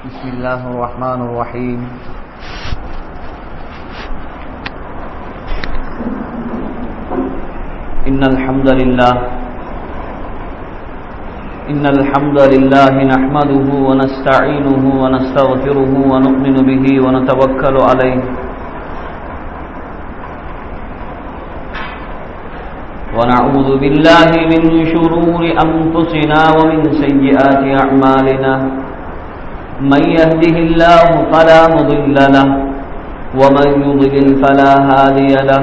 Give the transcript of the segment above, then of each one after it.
بسم الله الرحمن الرحيم إن الحمد لله إن الحمد لله نحمده ونستعينه ونستغفره ونؤمن به ونتوكل عليه ونعوذ بالله من شرور أنفسنا ومن سيئات أعمالنا من يهده الله فلا مضل له ومن يضلل فلا هادي له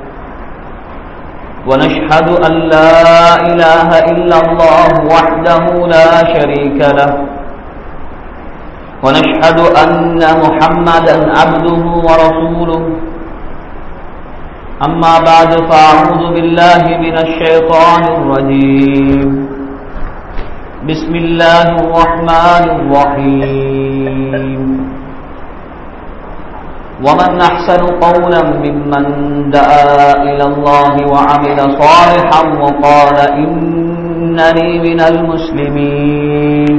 ونشهد أن لا إله إلا الله وحده لا شريك له ونشهد أن محمدا عبده ورسوله أما بعد فأعوذ بالله من الشيطان الرجيم بسم الله الرحمن الرحيم ومن أحسن قولا ممن دعا إلى الله وعمل صالحا وقال إنني من المسلمين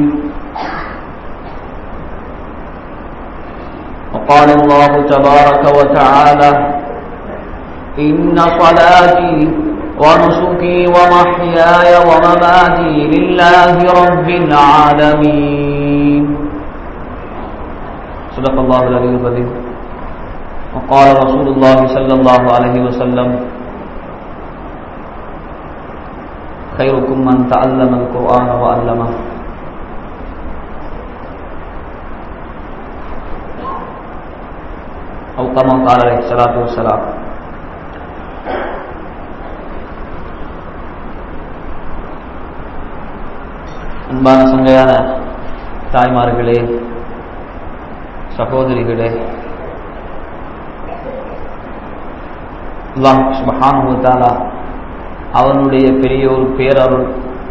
وقال الله تبارك وتعالى إن صلاتي ونسكي ومحياي ومماتي لله رب العالمين صدق الله العلي العظيم وقال رسول الله صلى الله عليه وسلم خيركم من تعلم القرآن وعلمه أو كما قال عليه الصلاة والسلام அன்பான சங்கையான தாய்மார்களே சகோதரிகளே அல்லாஹ் சுபஹானுவத்தாலா அவனுடைய பெரிய ஒரு பேரருள்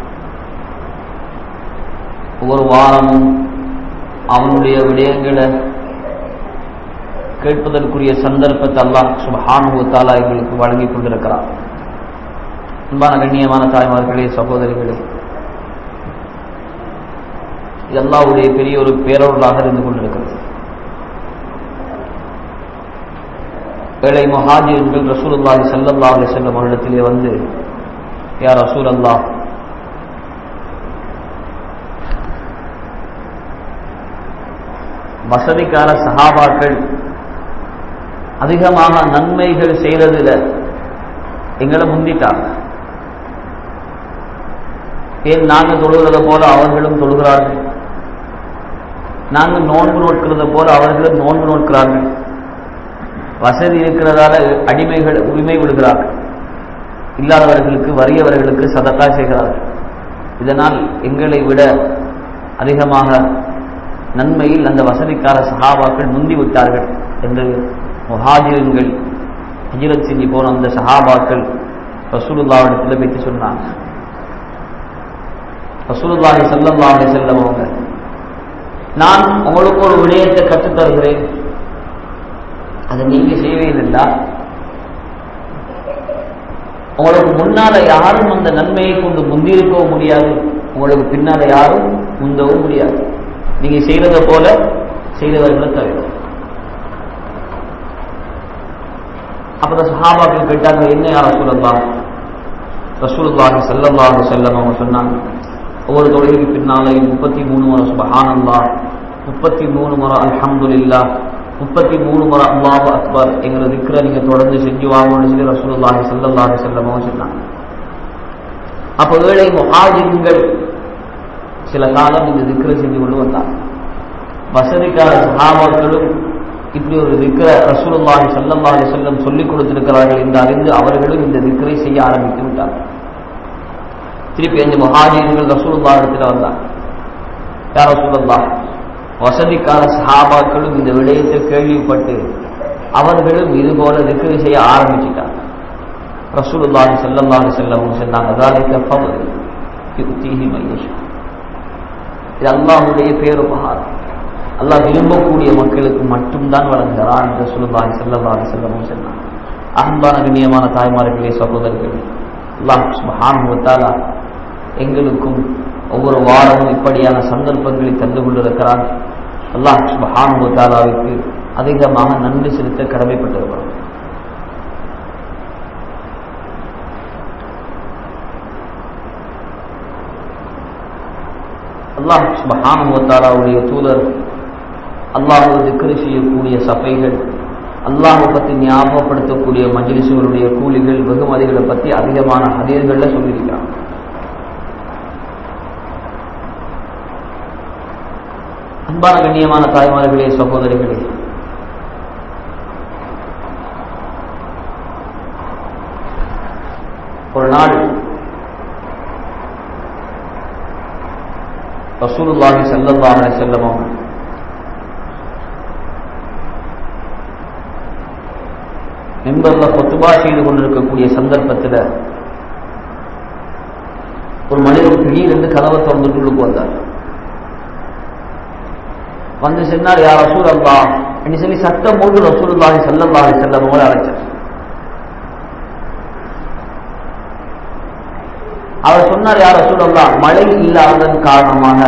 ஒவ்வொரு வாரமும் அவனுடைய விடயங்களை கேட்பதற்குரிய சந்தர்ப்பத்தை அல்லாஹ் சுபஹானுவத்தாலா எங்களுக்கு வழங்கி கொண்டிருக்கிறார் அன்பான கண்ணியமான தாய்மார்களே சகோதரிகளே இது அல்லாவுடைய பெரிய ஒரு பேரொருளாக இருந்து கொண்டிருக்கிறது ஏழை மகாஜீர்கள் ரசூலுல்லாஹி சல்லல்லா அலி செல்லம் அவரிடத்திலே வந்து யார் ரசூல் அல்லா வசதிக்கான சகாபாக்கள் அதிகமாக நன்மைகள் செய்ததில் எங்களை முந்திட்டாங்க ஏன் நாங்கள் தொழுகிறத போல அவர்களும் தொழுகிறார்கள் நாங்கள் நோன்பு நோட்கிறத போல அவர்களும் நோன்பு நோட்கிறார்கள் வசதி இருக்கிறதால அடிமைகள் உரிமை விடுகிறார்கள் இல்லாதவர்களுக்கு வறியவர்களுக்கு சதக்கா செய்கிறார்கள் இதனால் எங்களை விட அதிகமாக நன்மையில் அந்த வசதிக்கார சஹாபாக்கள் முந்தி விட்டார்கள் என்று முஹாஜிரன்கள் ஹஜிரத் செஞ்சு போன அந்த சஹாபாக்கள் ரசூலுல்லாவிடத்தில் பற்றி சொன்னாங்க ரசூலுல்லாஹி சல்லல்லாஹி செல்லம் அவங்க நான் உங்களுக்கு ஒரு விடயத்தை கற்றுத் தருகிறேன் அதை நீங்க செய்வீங்களா உங்களுக்கு முன்னால யாரும் அந்த நன்மையை கொண்டு முந்திருக்கவும் முடியாது உங்களுக்கு பின்னால யாரும் முந்தவும் முடியாது நீங்க செய்யறத போல செய்தவர்களை தவிர அப்பதான் சஹாபாக்கள் கேட்டாங்க என்ன யார சொல்லலாம் ரசூலுல்லாஹி சல்லல்லாஹு செல்லம் அவங்க சொன்னாங்க ஒவ்வொரு தொழிலுக்கு பின்னாலையும் முப்பத்தி மூணு முறை சுபஹானல்லா முப்பத்தி மூணு முறை அல்ஹம்துலில்லா முப்பத்தி மூணு முறை அல்லாஹு அக்பர் எங்களை திக்கிற நீங்க தொடர்ந்து செஞ்சு வாங்கணும்னு சொல்லி ரசூலுல்லாஹி சல்லல்லாஹு செல்லமும் சொன்னாங்க அப்ப ஏழை முஹாஜின்கள் சில காலம் இந்த திக்கிற செஞ்சு கொண்டு வந்தாங்க வசதிக்கார சஹாபாக்களும் இப்படி ஒரு திக்கிற ரசூலுல்லாஹி சல்லல்லாஹி செல்லம் சொல்லிக் கொடுத்திருக்கிறார்கள் என்று அறிந்து அவர்களும் இந்த திக்கரை செய்ய ஆரம்பித்து விட்டார்கள் திருப்பி அஞ்சு மகாஜீன்கள் ரசூலுல்லாஹத்தில் வந்தாங்க யார் ரசூலுல்லா வசதிக்கார சஹாபாக்களும் இந்த விடயத்தை கேள்விப்பட்டு அவர்களும் இது போல திக்கரை செய்ய ஆரம்பிச்சுட்டாங்க ரசூலுல்லாஹி சல்லல்லாஹி செல்லவும் சொன்னாங்க அதாலிக்க ஃபவல் யுக்திஹி மையஷா இது அல்லாஹுடைய பேருபகாரம் அல்லாஹ் விரும்பக்கூடிய மக்களுக்கு மட்டும்தான் வழங்குகிறான் என்று சொல்லுல்லாஹி சல்லல்லாஹி செல்லவும் சொன்னாங்க அன்பான கண்ணியமான தாய்மார்களே சகோதரர்களே அல்லாஹ் சுப்ஹானஹு தஆலா எங்களுக்கும் ஒவ்வொரு வாரமும் இப்படியான சந்தர்ப்பங்களை தந்து கொண்டிருக்கிறான் அல்லாஹ் சுபஹானு தாலாவிற்கு அதிகமாக நன்றி செலுத்த கடமைப்பட்டிருக்கிறோம் அல்லாஹ் சுபஹானு தாலாவுடைய தூதர் அல்லாஹ் திக்ரு செய்யக்கூடிய சபைகள் அல்லாஹை பற்றி ஞாபகப்படுத்தக்கூடிய மஜ்லிசுகளுடைய கூலிகள் வெகுமதிகளை பற்றி அதிகமான ஹதீர்கள்ல சொல்லியிருக்கிறாங்க அன்பான கண்ணியமான தாய்மார்களே சகோதரிகளே ஒரு நாள் ரசூலுல்லாஹி ஸல்லல்லாஹு அலைஹி வஸல்லம் மெம்பர்ல கொத்துபா செய்து கொண்டிருக்கக்கூடிய சந்தர்ப்பத்தில் ஒரு மனிதர் திடீரென்று கதவை திறந்துட்டு உள்ளுக்கு வந்தார் வந்து சொன்னார் யார் ரசூல் அல்லா என்று சொல்லி சட்டம் போட்டு ரசூலுல்லாஹி ஸல்லல்லாஹு அலைஹி வஸல்லம் அவங்களை அழைச்சார் அவர் சொன்னார் யார் ரசூல் அல்லா மழை இல்லாததன் காரணமாக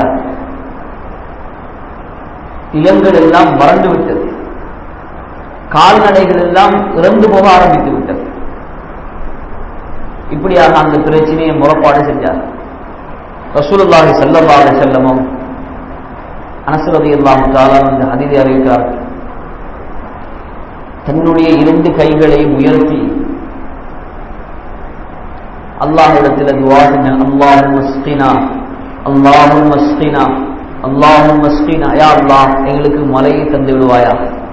நிலங்கள் எல்லாம் வறண்டு விட்டது கால்நடைகள் எல்லாம் இறந்து போக ஆரம்பித்து விட்டது இப்படியாக அந்த பிரச்சனையை முறப்பாடு செஞ்சார் ரசூலுல்லாஹி ஸல்லல்லாஹு அலைஹி வஸல்லமும் அனசரதி அல்லாஹு தாலா அந்த அதிதி அறிவித்தார் தன்னுடைய இரண்டு கைகளையும் உயர்த்தி அல்லாஹிடத்தில் துவா செஞ்ச அல்லாஹும் மஸ்கினா அல்லாஹும் மஸ்கினா அல்லாஹும் மஸ்கினா யா அல்லாஹ் எங்களுக்கு மலையை தந்து விடுவாயா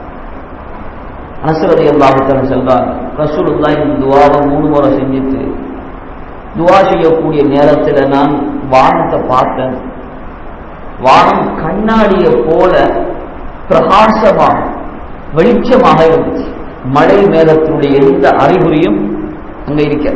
அனசரதி அல்லாஹுத்தன் செல்றாங்க ரசூலுல்லா இந்த துவாவை மூணு முறை செஞ்சுட்டு துவா செய்யக்கூடிய நேரத்தில் நான் வானத்தை பார்த்தேன் வானம் கண்ணாடியை போல பிரகாசமாக வெளிச்சமாக இருந்துச்சு மழை மேகத்தினுடைய எந்த அறிகுறியும் அங்க இருக்க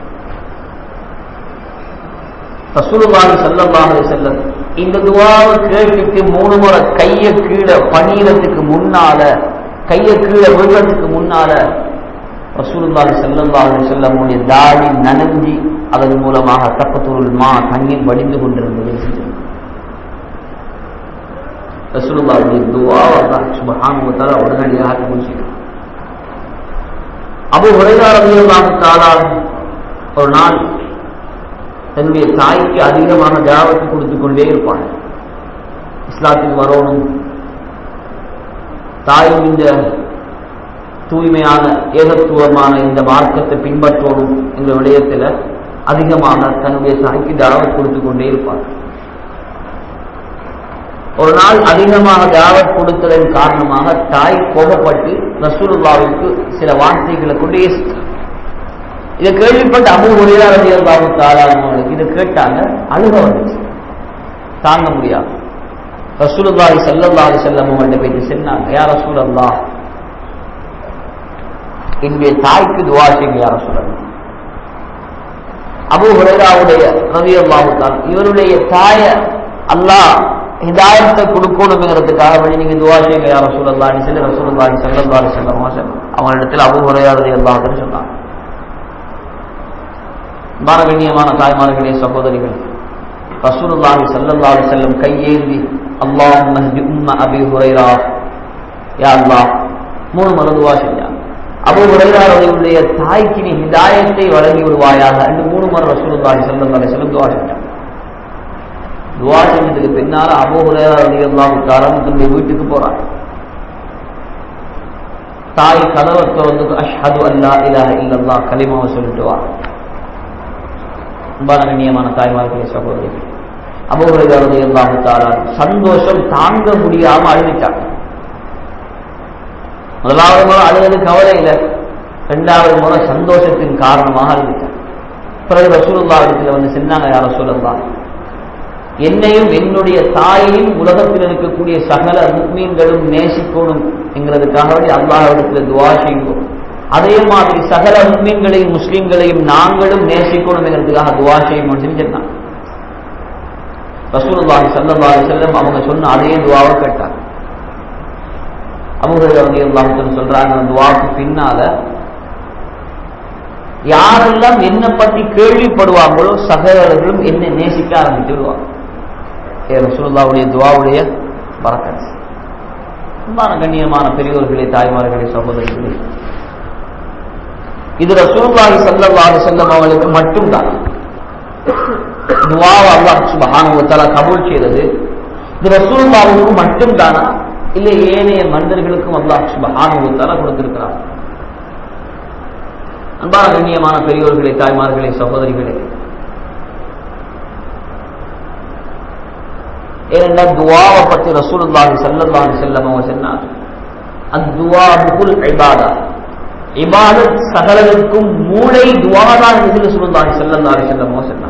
ரசூலுல்லாஹி ஸல்லல்லாஹு அலைஹி வஸல்லம் இந்த துவாவை கேட்டுட்டு மூணு முறை கையை கீழே பணியிடத்துக்கு முன்னால கையை கீழே விழுறதுக்கு முன்னால ரசூலுல்லாஹி ஸல்லல்லாஹு அலைஹி வஸல்லமுடைய தாடி நனைஞ்சி அதன் மூலமாக தப்பத்தூருள் மா தண்ணீர் வடிந்து கொண்டிருந்தது ரசூலுல்லாஹுடைய துவாவை அல்லாஹ் சுப்ஹானஹு வ தஆலா உடனடியாக கபூல் அபு ஹுரைரா ரலியல்லாஹு தஆலா ஒரு நாள் தன்னுடைய தாய்க்கு அதிகமாக தியாவத்து கொடுத்து கொண்டே இருப்பான் இஸ்லாத்துக்கு வரணும் தாயும் இந்த தூய்மையான ஏகத்துவமான இந்த மார்க்கத்தை பின்பற்றணும் என்ற விடயத்தில் அதிகமாக தன்னுடைய தாய்க்கு தாவத் கொடுத்து கொண்டே இருப்பார் ஒரு நாள் அதிகமாக தாவத் கொடுத்ததன் காரணமாக தாய் கோபப்பட்டு ரசூலுல்லாவிற்கு சில வார்த்தைகளை கொண்டே இதை கேள்விப்பட்ட அபு உரையாளர் பாபு தாராளவங்களுக்கு இதை கேட்டாங்க அழுக வந்துச்சு தாங்க முடியாது ரசூலுல்லாஹி ஸல்லல்லாஹு செல்லம் அவங்கள்ட்ட போயிட்டு சொன்னாங்க யார் ரசூலல்லா என்னுடைய தாய்க்கு துவா செய்யுங்க யார் ரசூலல்லா அபு ஹுரைராவுடைய ரவி அல்லாஹுத்தான் இவருடைய தாய அல்லாஹ் ஹிதாயத்தை கொடுக்கணுங்கிறதுக்காக வேண்டி நீங்க துவா செய்யுங்க யார் ரசூலல்லான்னு சொல்லி ரசூலுல்லாஹி ஸல்லல்லாஹு அலைஹி வஸல்லம் அவங்களிடத்தில் அபு ஹுரைரா ரவி அல்லாஹுன்னு சொன்னாங்க மானகண்ணியமான தாய்மார்களே சகோதரிகள் ரசூலுல்லாஹி ஸல்லல்லாஹு அலைஹி வஸல்லம் கையேந்தி அல்லாஹும்ம ஹ்தி உம்ம அபி ஹுரைரா யா அல்லாஹ் மூணு முறை துவா செஞ்சாங்க அபு ஹுரைரா அவர்களுடைய தாய்க்கு நீ ஹிதாயத்தை வழங்கி விடுவாயாக என்று மூணு முறை ரசூலுல்லாஹி ஸல்லல்லாஹு அலைஹி வஸல்லம் துவா செஞ்சாங்க துவா செஞ்சதுக்கு பின்னால அபு ஹுரைரா ரலியல்லாஹு தஆலா தன்னுடைய வீட்டுக்கு போறாங்க தாய் கதவை திறந்து அஷ்ஹது அல்லா இலாஹ இல்லல்லாஹ் கலிமாவை சொல்லிட்டு வா அன்பான கண்ணியமான தாய்மார்களே சகோதரிகள் அபுஹுரையாரதி அல்லாஹு தாலா சந்தோஷம் தாங்க முடியாம அழுதுட்டாங்க முதலாவது முறை அழுது கவலை இல்லை இரண்டாவது முறை சந்தோஷத்தின் காரணமாக அழுதுட்டாங்க பிறகு ரசூலுல்லா இடத்துல வந்து சொன்னாங்க யார் ரசூலல்லா என்னையும் என்னுடைய தாயையும் உலகத்தில் இருக்கக்கூடிய சகல முக்மீன்களும் நேசிக்கணும் என்கிறதுக்காக வேண்டி அல்லாஹிடத்தில் துவா செய்வோம் அதே மாதிரி சகல முஸ்லீம்களையும் முஸ்லீம்களையும் நாங்களும் நேசிக்கணும் என்கிறதுக்காக துவா செய்யணும் சொல்லி சொன்னாங்க ரசூலுல்லாஹி ஸல்லல்லாஹு அலைஹி வஸல்லம் அவங்க சொன்ன அதே துவாவை கேட்டாங்க அபூஹுரைரா ரலியல்லாஹு அன்ஹு சொல்றாங்க அந்த துவாக்கு பின்னால யாரெல்லாம் என்ன பத்தி கேள்விப்படுவாங்களோ சகோதரர்களும் என்ன நேசிக்க ஆரம்பித்து விடுவாங்க ஏ ரசூலுல்லாவுடைய துவாவுடைய பரக்கத் அன்பான கண்ணியமான பெரியோர்களே தாய்மார்களே சகோதரிகளே இது ரசூலுல்லாஹி ஸல்லல்லாஹு அலைஹி வஸல்லம் அவர்களுக்கு மட்டும்தான் துஆவை அல்லாஹ் சுப்ஹானஹு வ தஆலா கபூல் செய்தது இது ரசூலுல்லாஹுக்கு மட்டும்தானா இல்லை ஏனைய மனிதர்களுக்கும் அல்லாஹ் சுப்ஹானஹு வ தஆலா கொடுத்திருக்கிறார் அன்பான கண்ணியமான பெரியோர்களே தாய்மார்களே சகோதரிகளே ஏனென்றால் துவாவை பற்றி ரசூலுல்லாஹி ஸல்லல்லாஹு அலைஹி வஸல்லம் அவங்க சொன்னார் அத்துவா புகுல் இபாதா இபாதத் சகலருக்கும் மூளை துவாதான் என்று ரசூலுல்லாஹி ஸல்லல்லாஹு அலைஹி வஸல்லம் அவங்க சொன்னார்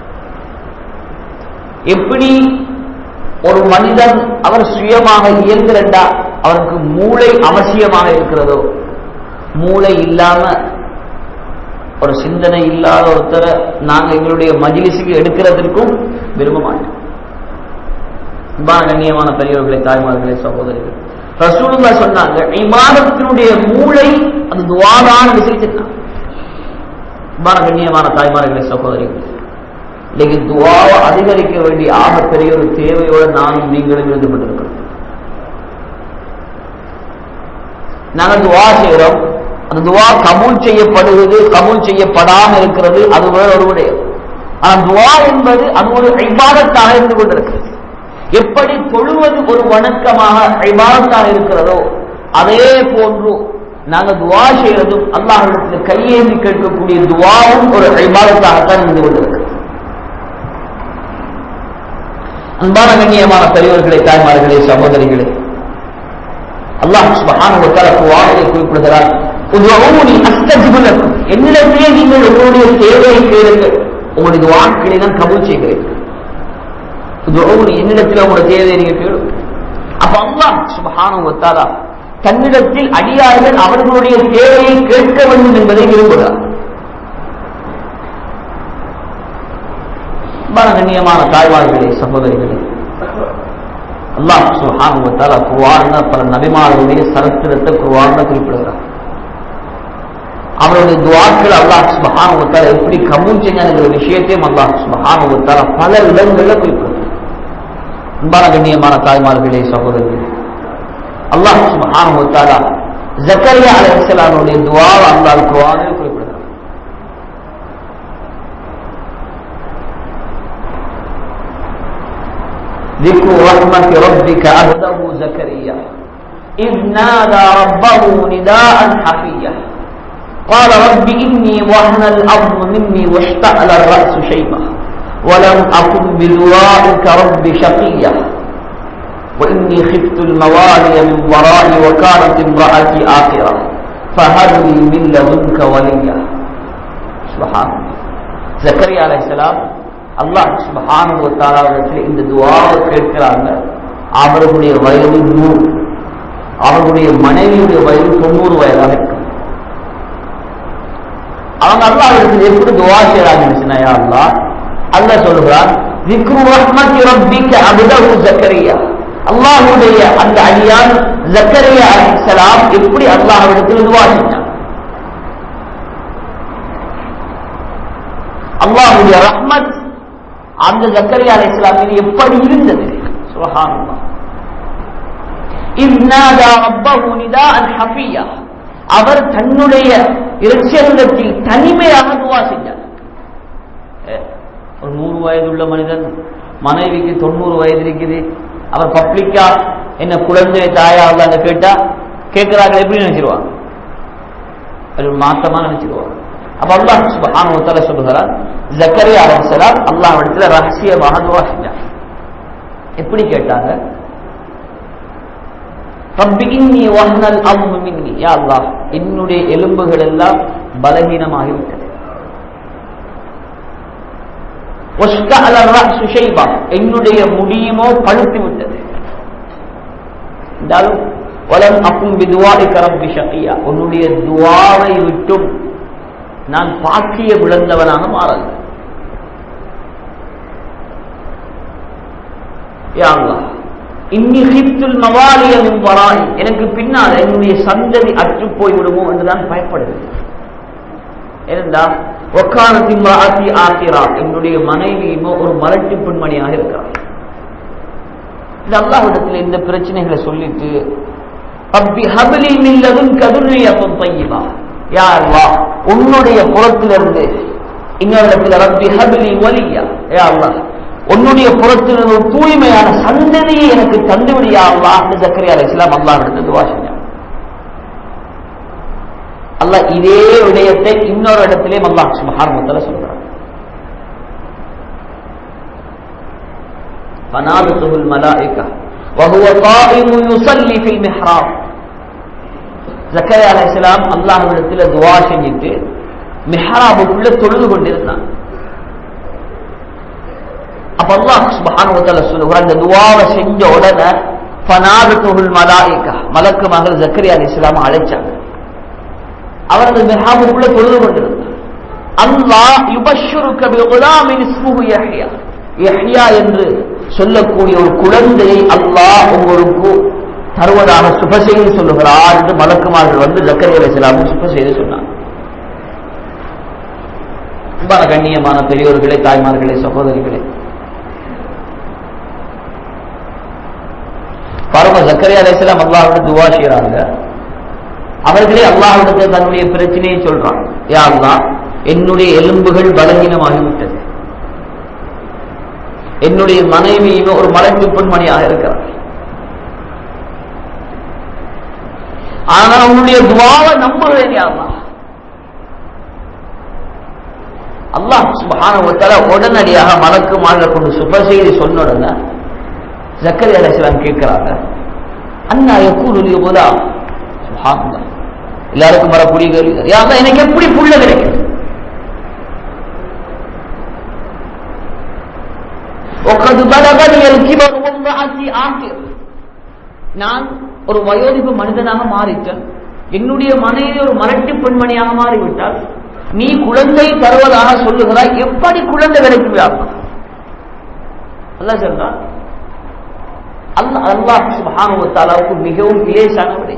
எப்படி ஒரு மனிதன் அவர் சுயமாக இயங்குறண்டா அவருக்கு மூளை அவசியமாக இருக்கிறதோ மூளை இல்லாம ஒரு சிந்தனை இல்லாத ஒருத்தரை நாங்க எங்களுடைய மஜிலிசுக்கு எடுக்கிறதுக்கும் விரும்ப மாட்டோம் அன்பான கண்ணியமான பெரியவர்களே தாய்மார்களே சகோதரிகள் ரசூலுல்லா சொன்னாங்க இமானத்தினுடைய மூளை அது துவாதான விசைச்சிருந்தாங்க அன்பான கண்ணியமான தாய்மார்களே சகோதரிகள் இன்னைக்கு துவாவை அதிகரிக்க வேண்டிய ஆகப்பெரிய ஒரு தேவையோடு நானும் நீங்களும் இருந்து கொண்டிருக்கிறோம் நாங்க துவா செய்யறோம் அந்த துவா கபூல் செய்யப்படுவது கபூல் செய்யப்படாம இருக்கிறது அது வேற ஒரு விடயம் ஆனா துவா என்பது அது ஒரு ஐபாதத்தாக இருந்து கொண்டிருக்கிறது எப்படி தொழுவது ஒரு வணக்கமாக ஐபாதத்தாக இருக்கிறதோ அதே போன்று நாங்க துவா செய்யறதும் அல்லாஹிடத்தில் கையேந்தி கேட்கக்கூடிய துவாவும் ஒரு ஐபாதத்தாகத்தான் இருந்து கொண்டிருக்கிறது அன்பான கண்ணியமான பெரியவர்களே தாய்மார்களே சகோதரிகளே அல்லாஹ் சுபஹானஹு வ தஆலா குர்ஆனிலே குறிப்பிடுகிறார் உதுஊனி அஸ்தஜிபு லக்கும் என்னிடத்திலே நீங்கள் உங்களுடைய தேவையை கேளுங்கள் உங்களுடைய துஆக்களை நான் கபூல் செய்கிறேன் உதுஊனி என்னிடத்தில் உங்களுடைய தேவையை நீங்க கேளுங்க அப்ப அல்லாஹ் சுபஹானஹு வ தஆலா தன்னிடத்தில் அடியார்கள் அவர்களுடைய தேவையை கேட்க வேண்டும் என்பதை விரும்புகிறார் கண்ணியமான தாய்மார்களே சகோதரிகளே அல்லாஹ் சுஹானு வத்தால குர்ஆன்ல பல நபிமார்களுடைய சரித்திரத்தை குர்ஆன்ல குறிப்பிடுகிறார் அவருடைய துவாக்கள் அல்லாஹ் சுபஹானு வத்தால எப்படி கபூல் செஞ்சாங்கிற விஷயத்தையும் அல்லாஹ் சுபஹானு வத்தால பல இடங்கள்ல குறிப்பிடுகிறார் அன்பான கண்ணியமான தாய்மார்களே சகோதரிகளே அல்லாஹ் சுபஹானு வத்தால ஜக்கரியா அலைஹிஸ்ஸலாமுடைய துவாவை அல்லாஹ் குர்ஆனில் குறிப்பிடுகிறார் ذكر رحمة ربك عبده زكريا إذ نادى ربه نداء حفيا قال رب إني وهن الأرض مني واشتعل الرأس شيبة ولم أكن بدعائك رب شقيا وإني خفت الموالي من ورائي وكانت امرأتي آخرة فهب لي من لدنك وليا سبحان الله زكريا عليه السلام அல்லாஹ் சுபஹானுவத்தாலாவிடத்தில் இந்த துவாவை கேட்கிறாங்க அவர்களுடைய வயது நூறு அவர்களுடைய மனைவியுடைய வயது தொண்ணூறு வயதாக இருக்கு அவங்க அல்லாவிடத்தில் எப்படி துவா செய்யறாங்க அல்லா அல்ல சொல்லுகிறான் அல்லாஹுடைய அந்த அடியான் ஜக்கரியா அலிசலாம் எப்படி அல்லாஹ்விடத்தில் துவா செஞ்சான் அல்லாஹுடைய ரஹ்மத் அந்த ஜக்கரியா அலை இஸ்லாம் மீது எப்படி இருந்தது சுபஹானல்லாஹ் இன்னாதா ரப்பஹு நிதாஅன் ஹஃபியா அவர் தன்னுடைய இறைச்சலத்தில் தனிமையாக துவா செஞ்சார் ஒரு நூறு வயது உள்ள மனிதன் மனைவிக்கு தொண்ணூறு வயது இருக்குது அவர் பப்ளிக்கா என்ன குழந்தை தாயா அல்லாங்க கேட்டா கேட்கிறார்கள் எப்படி நினைச்சிருவாங்க அது மாற்றமா நினைச்சிருவாங்க அப்ப அல்லாஹ் சுப்ஹானஹு வ தஆலா சொல்லுகிறார் ஜக்கரியா அலைஹிஸ்ஸலாம் அல்லாஹ் இடத்துல ரகசியமாக துஆ செஞ்சார் எப்படி கேட்டாங்க ரப்பி இன்னி வஹனல் அம்ரு மின்னி யா அல்லாஹ் என்னுடைய எலும்புகள் எல்லாம் பலவீனமாகி விட்டது வஷ்தஅல ரஅசு ஷைபா என்னுடைய முடியுமோ பழுத்து விட்டது இருந்தாலும் வலம் அக்கும் பிதுவாஇக ரப்பி ஷகியா உன்னுடைய துவாவை விட்டும் நான் பாக்கிய விழுந்தவனாக மாறல இன்னி ஹிப்துல் மவாலிய வராய் எனக்கு பின்னால் என்னுடைய சந்ததி அற்று போய் விடுமோ என்று நான் பயப்படுகிறேன் ஏனென்றா ஒக்கானத்தின் ஆசி ஆசிரா என்னுடைய மனைவியுமோ ஒரு மலட்டு பெண்மணியாக இருக்கிறார் இது அல்லாஹிடத்தில் இந்த பிரச்சனைகளை சொல்லிட்டு ரப்பி ஹபிலி மில்லதுன் கதுர்ரியத்தும் பையிபா யா அல்லாஹ் உன்னுடைய புறத்திலிருந்து இன்னொரு இடத்துல ரப்பி ஹபிலி வலியா யா அல்லாஹ் உன்னுடைய புறத்திலிருந்து ஒரு தூய்மையான சந்ததியை எனக்கு தந்துவிடியா அல்லாஹ் ஜக்கரியா அலைஹிஸ்ஸலாம் அல்லாஹ் எடுத்து துவா செஞ்சான் அல்லாஹ் இதே விடயத்தை இன்னொரு இடத்திலேயும் அல்லாஹ் சுப்ஹானஹு வ தஆலா சொல்றான் فنادته الملائكة وهو قائم يصلي في المحراب ஜக்கரியா அலைஹிஸ்ஸலாம் அல்லாஹ்விடத்தில் துஆ செஞ்சிட்டு மிஹ்ராபுக்குள்ள தொழுது கொண்டிருந்தான் அப்ப அல்லாஹ் சுப்ஹானஹு வ தஆலா சொல்லுகிறார் அந்த துஆவை செஞ்ச உடனே ஃபனாதத்துல் மலாயிகா மலக்கு மகள் ஜக்கரியா அலைஹிஸ்ஸலாம் அழைச்சாங்க அவர் அந்த மிஹ்ராபுக்குள்ள தொழுது கொண்டிருந்தார் அல்லாஹ் யுபஷ்ஷிருக பிகுலாமின் இஸ்முஹு யஹ்யா யஹ்யா என்று சொல்லக்கூடிய ஒரு குழந்தையை அல்லாஹ் உங்களுக்கு தருவதாக சுப செய்தி சொல்லுகிறார் என்று மலக்குமார்கள் வந்து ஜக்கரியா அலைஹிஸ்ஸலாமும் சுப செய்தி சொன்னார் அன்பான கண்ணியமான பெரியோர்களே தாய்மார்களே சகோதரிகளே பாருங்க ஜக்கரியா அலைஹிஸ்ஸலாம் அல்லாஹ்விட துவா செய்றாங்க அவர்களே அல்லாஹ்விடத்தில் தன்னுடைய பிரச்சனையை சொல்றான் யா அல்லாஹ் என்னுடைய எலும்புகள் பலகீனமாகிவிட்டது என்னுடைய மனைவியுமே ஒரு மலட்டு பெண்மணியாக இருக்கிறார் ஆனால் உன்னுடைய துவாவை நம்புகிறேன் யா அல்லாஹ் அல்லாஹ் சுப்ஹானஹு வ தஆலா உடனடியாக மலக்கு மாலை கொண்டு சுப செய்தி சொன்ன உடனே ஜக்கரியா அலைஹிஸ்ஸலாம் கேட்கிறாங்க அண்ணா யகூலு லி குலாம் சுப்ஹானல்லாஹ் எல்லாருக்கும் வரக்கூடிய கேள்வி யா அல்லாஹ் எனக்கு எப்படி புள்ள கிடைக்கும் وقد بلغني الكبر وامرأتي آخر நான் ஒரு வயோதிப மனிதனாக மாறிட்டேன் என்னுடைய மனைவி ஒரு மரட்டு பெண்மணியாக மாறிவிட்டால் நீ குழந்தை தருவதாக சொல்லுகிறாய் எப்படி குழந்தை கிடைக்கும் அல்ல சொல்றான் அல்லாஹ் அல்லாஹ் சுப்ஹானஹு வ தஆலாவுக்கு மிகவும் இலேசானவரே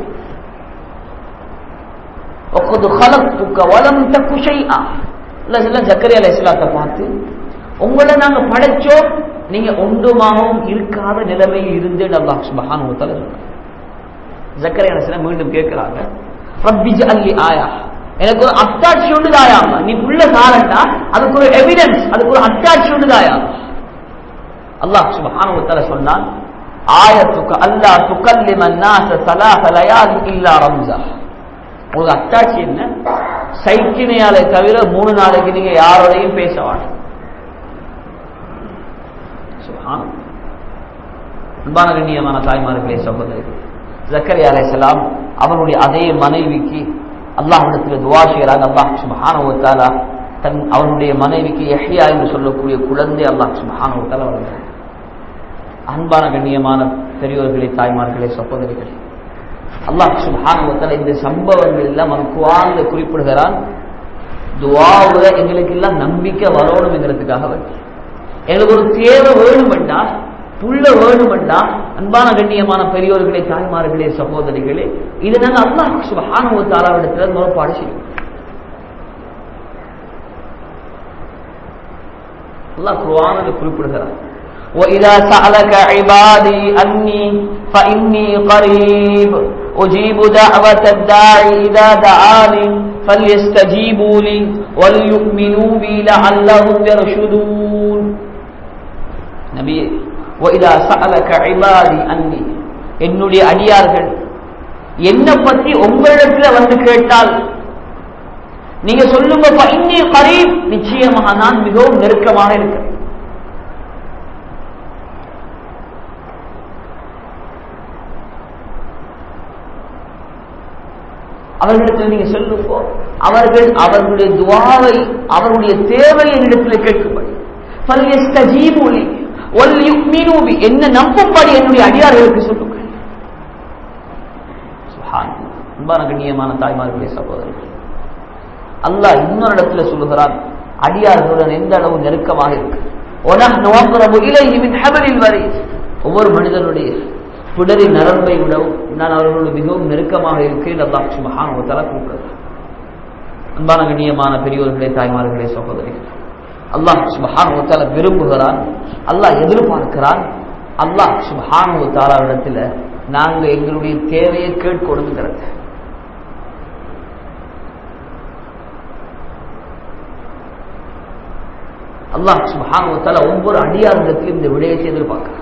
وقد خلقتك ولم تك شيئا அல்லாஹ் சொல்ல ஜக்கரியா அலைஹிஸ்ஸலாத்தை பார்த்து உங்களை நாங்க படைச்சோம் நீங்க ஒன்றுமாகவும் இருக்காத நிலைமையில் இருந்தேன் அல்லாஹ் சுப்ஹானஹு வ தஆலா சொல்றான் ஜக்கரியா அலைஹிஸ்ஸலாம் மீண்டும் கேட்கிறாங்க ரப்பி ஜஅல்லி ஆயா எனக்கு ஒரு அத்தாட்சி ஒன்று தாயா நீ புள்ள சாரண்டா அதுக்கு ஒரு எவிடன்ஸ் அதுக்கு ஒரு அத்தாட்சி ஒன்று தாயா அல்லாஹ் சுப்ஹானஹு வ தஆலா சொன்னான் ஆயத்துக்கு அல்லா துக்கல்லிம الناس ثلاث ليال الا رمزا உங்களுக்கு அத்தாட்சி என்ன சைக்கிணையாலே தவிர மூணு நாளைக்கு நீங்க யாரோடையும் பேச வேண்டாம் சுப்ஹான் அன்பான கண்ணியமான தாய்மார்களே சகோதரர்கள் ஜக்கரியா அலைஹிஸ்ஸலாம் அவருடைய அதே மனைவிக்கு அல்லாஹ்விடத்தில் துவா செய்கிறாங்க அல்லாஹ் சுப்ஹானஹு வ தஆலா தன் அவருடைய மனைவிக்கு யஹ்யா என்று சொல்லக்கூடிய குழந்தை அல்லாஹ் சுப்ஹானஹு வ தஆலா வழங்குகிறார் அன்பான கண்ணியமான பெரியோர்களே தாய்மார்களே சகோதரிகளே அல்லாஹ் சுப்ஹானஹு வ தஆலா இந்த சம்பவங்கள் எல்லாம் அவன் குர்ஆன்ல குறிப்பிடுகிறான் துஆவுல எங்களுக்கு எல்லாம் நம்பிக்கை வரணும் என்கிறதுக்காக வேண்டி எங்களுக்கு ஒரு தேவை வேணுமெண்டா புள்ள வேணுமெண்டா அன்பான கண்ணியமான பெரியோர்களே தாய்மார்களே சகோதரிகளே இது நாங்க அல்லாஹ் சுப்ஹானஹு வ தஆலாவிடத்துல முறைப்பாடு செய்யும் அல்லாஹ் குர்ஆனில் குறிப்பிடுகிறார் وإذا سألك عبادي أني فإني قريب أجيب دعوة الداعي إذا دعاني فليستجيبوا لي وليؤمنوا بي لعلهم يرشدون نبي وإذا سألك عبادي أني என்னுடைய அடியார்கள் என்ன பத்தி உங்களிடத்துல வந்து கேட்டால் நீங்க சொல்லுங்க இன்னி கரீப் நிச்சயமாக நான் மிகவும் நெருக்கமாக இருக்கிறேன் அவர்களிடத்தில் நீங்க சொல்லுங்க அவர்கள் அவர்களுடைய துவாவை அவருடைய தேவை என்னிடத்தில் கேட்கும்படி என்ன நம்பும்படி என்னுடைய அடியார்களுக்கு சொல்லுங்கள் அன்பான கண்ணியமான தாய்மார்களே சகோதரர்கள் அல்லாஹ் இன்னொரு இடத்துல சொல்லுகிறான் அடியார்களுடன் எந்த அளவு நெருக்கமாக இருக்கு ஒவ்வொரு மனிதனுடைய பிடரி நரம்பை விடவும் நான் அவர்களோடு மிகவும் நெருக்கமாக இருக்கிறேன் அல்லாஹ் சுபஹான் ஒரு தலை கொடுக்கிறார் அன்பான கண்ணியமான பெரியோர்களே தாய்மார்களே சகோதரிகள் அல்லாஹ் சுபஹான் ஒரு தலை விரும்புகிறான் அல்லாஹ் எதிர்பார்க்கிறான் அல்லாஹ் சுபஹான் ஒரு தாலாவிடத்தில் நாங்க எங்களுடைய தேவையை கேட்கணுங்கிறது அல்லாஹ் சுபானுவத்தால ஒவ்வொரு அடியாரிடத்திலும் இந்த விடயத்தை எதிர்பார்க்கிறார்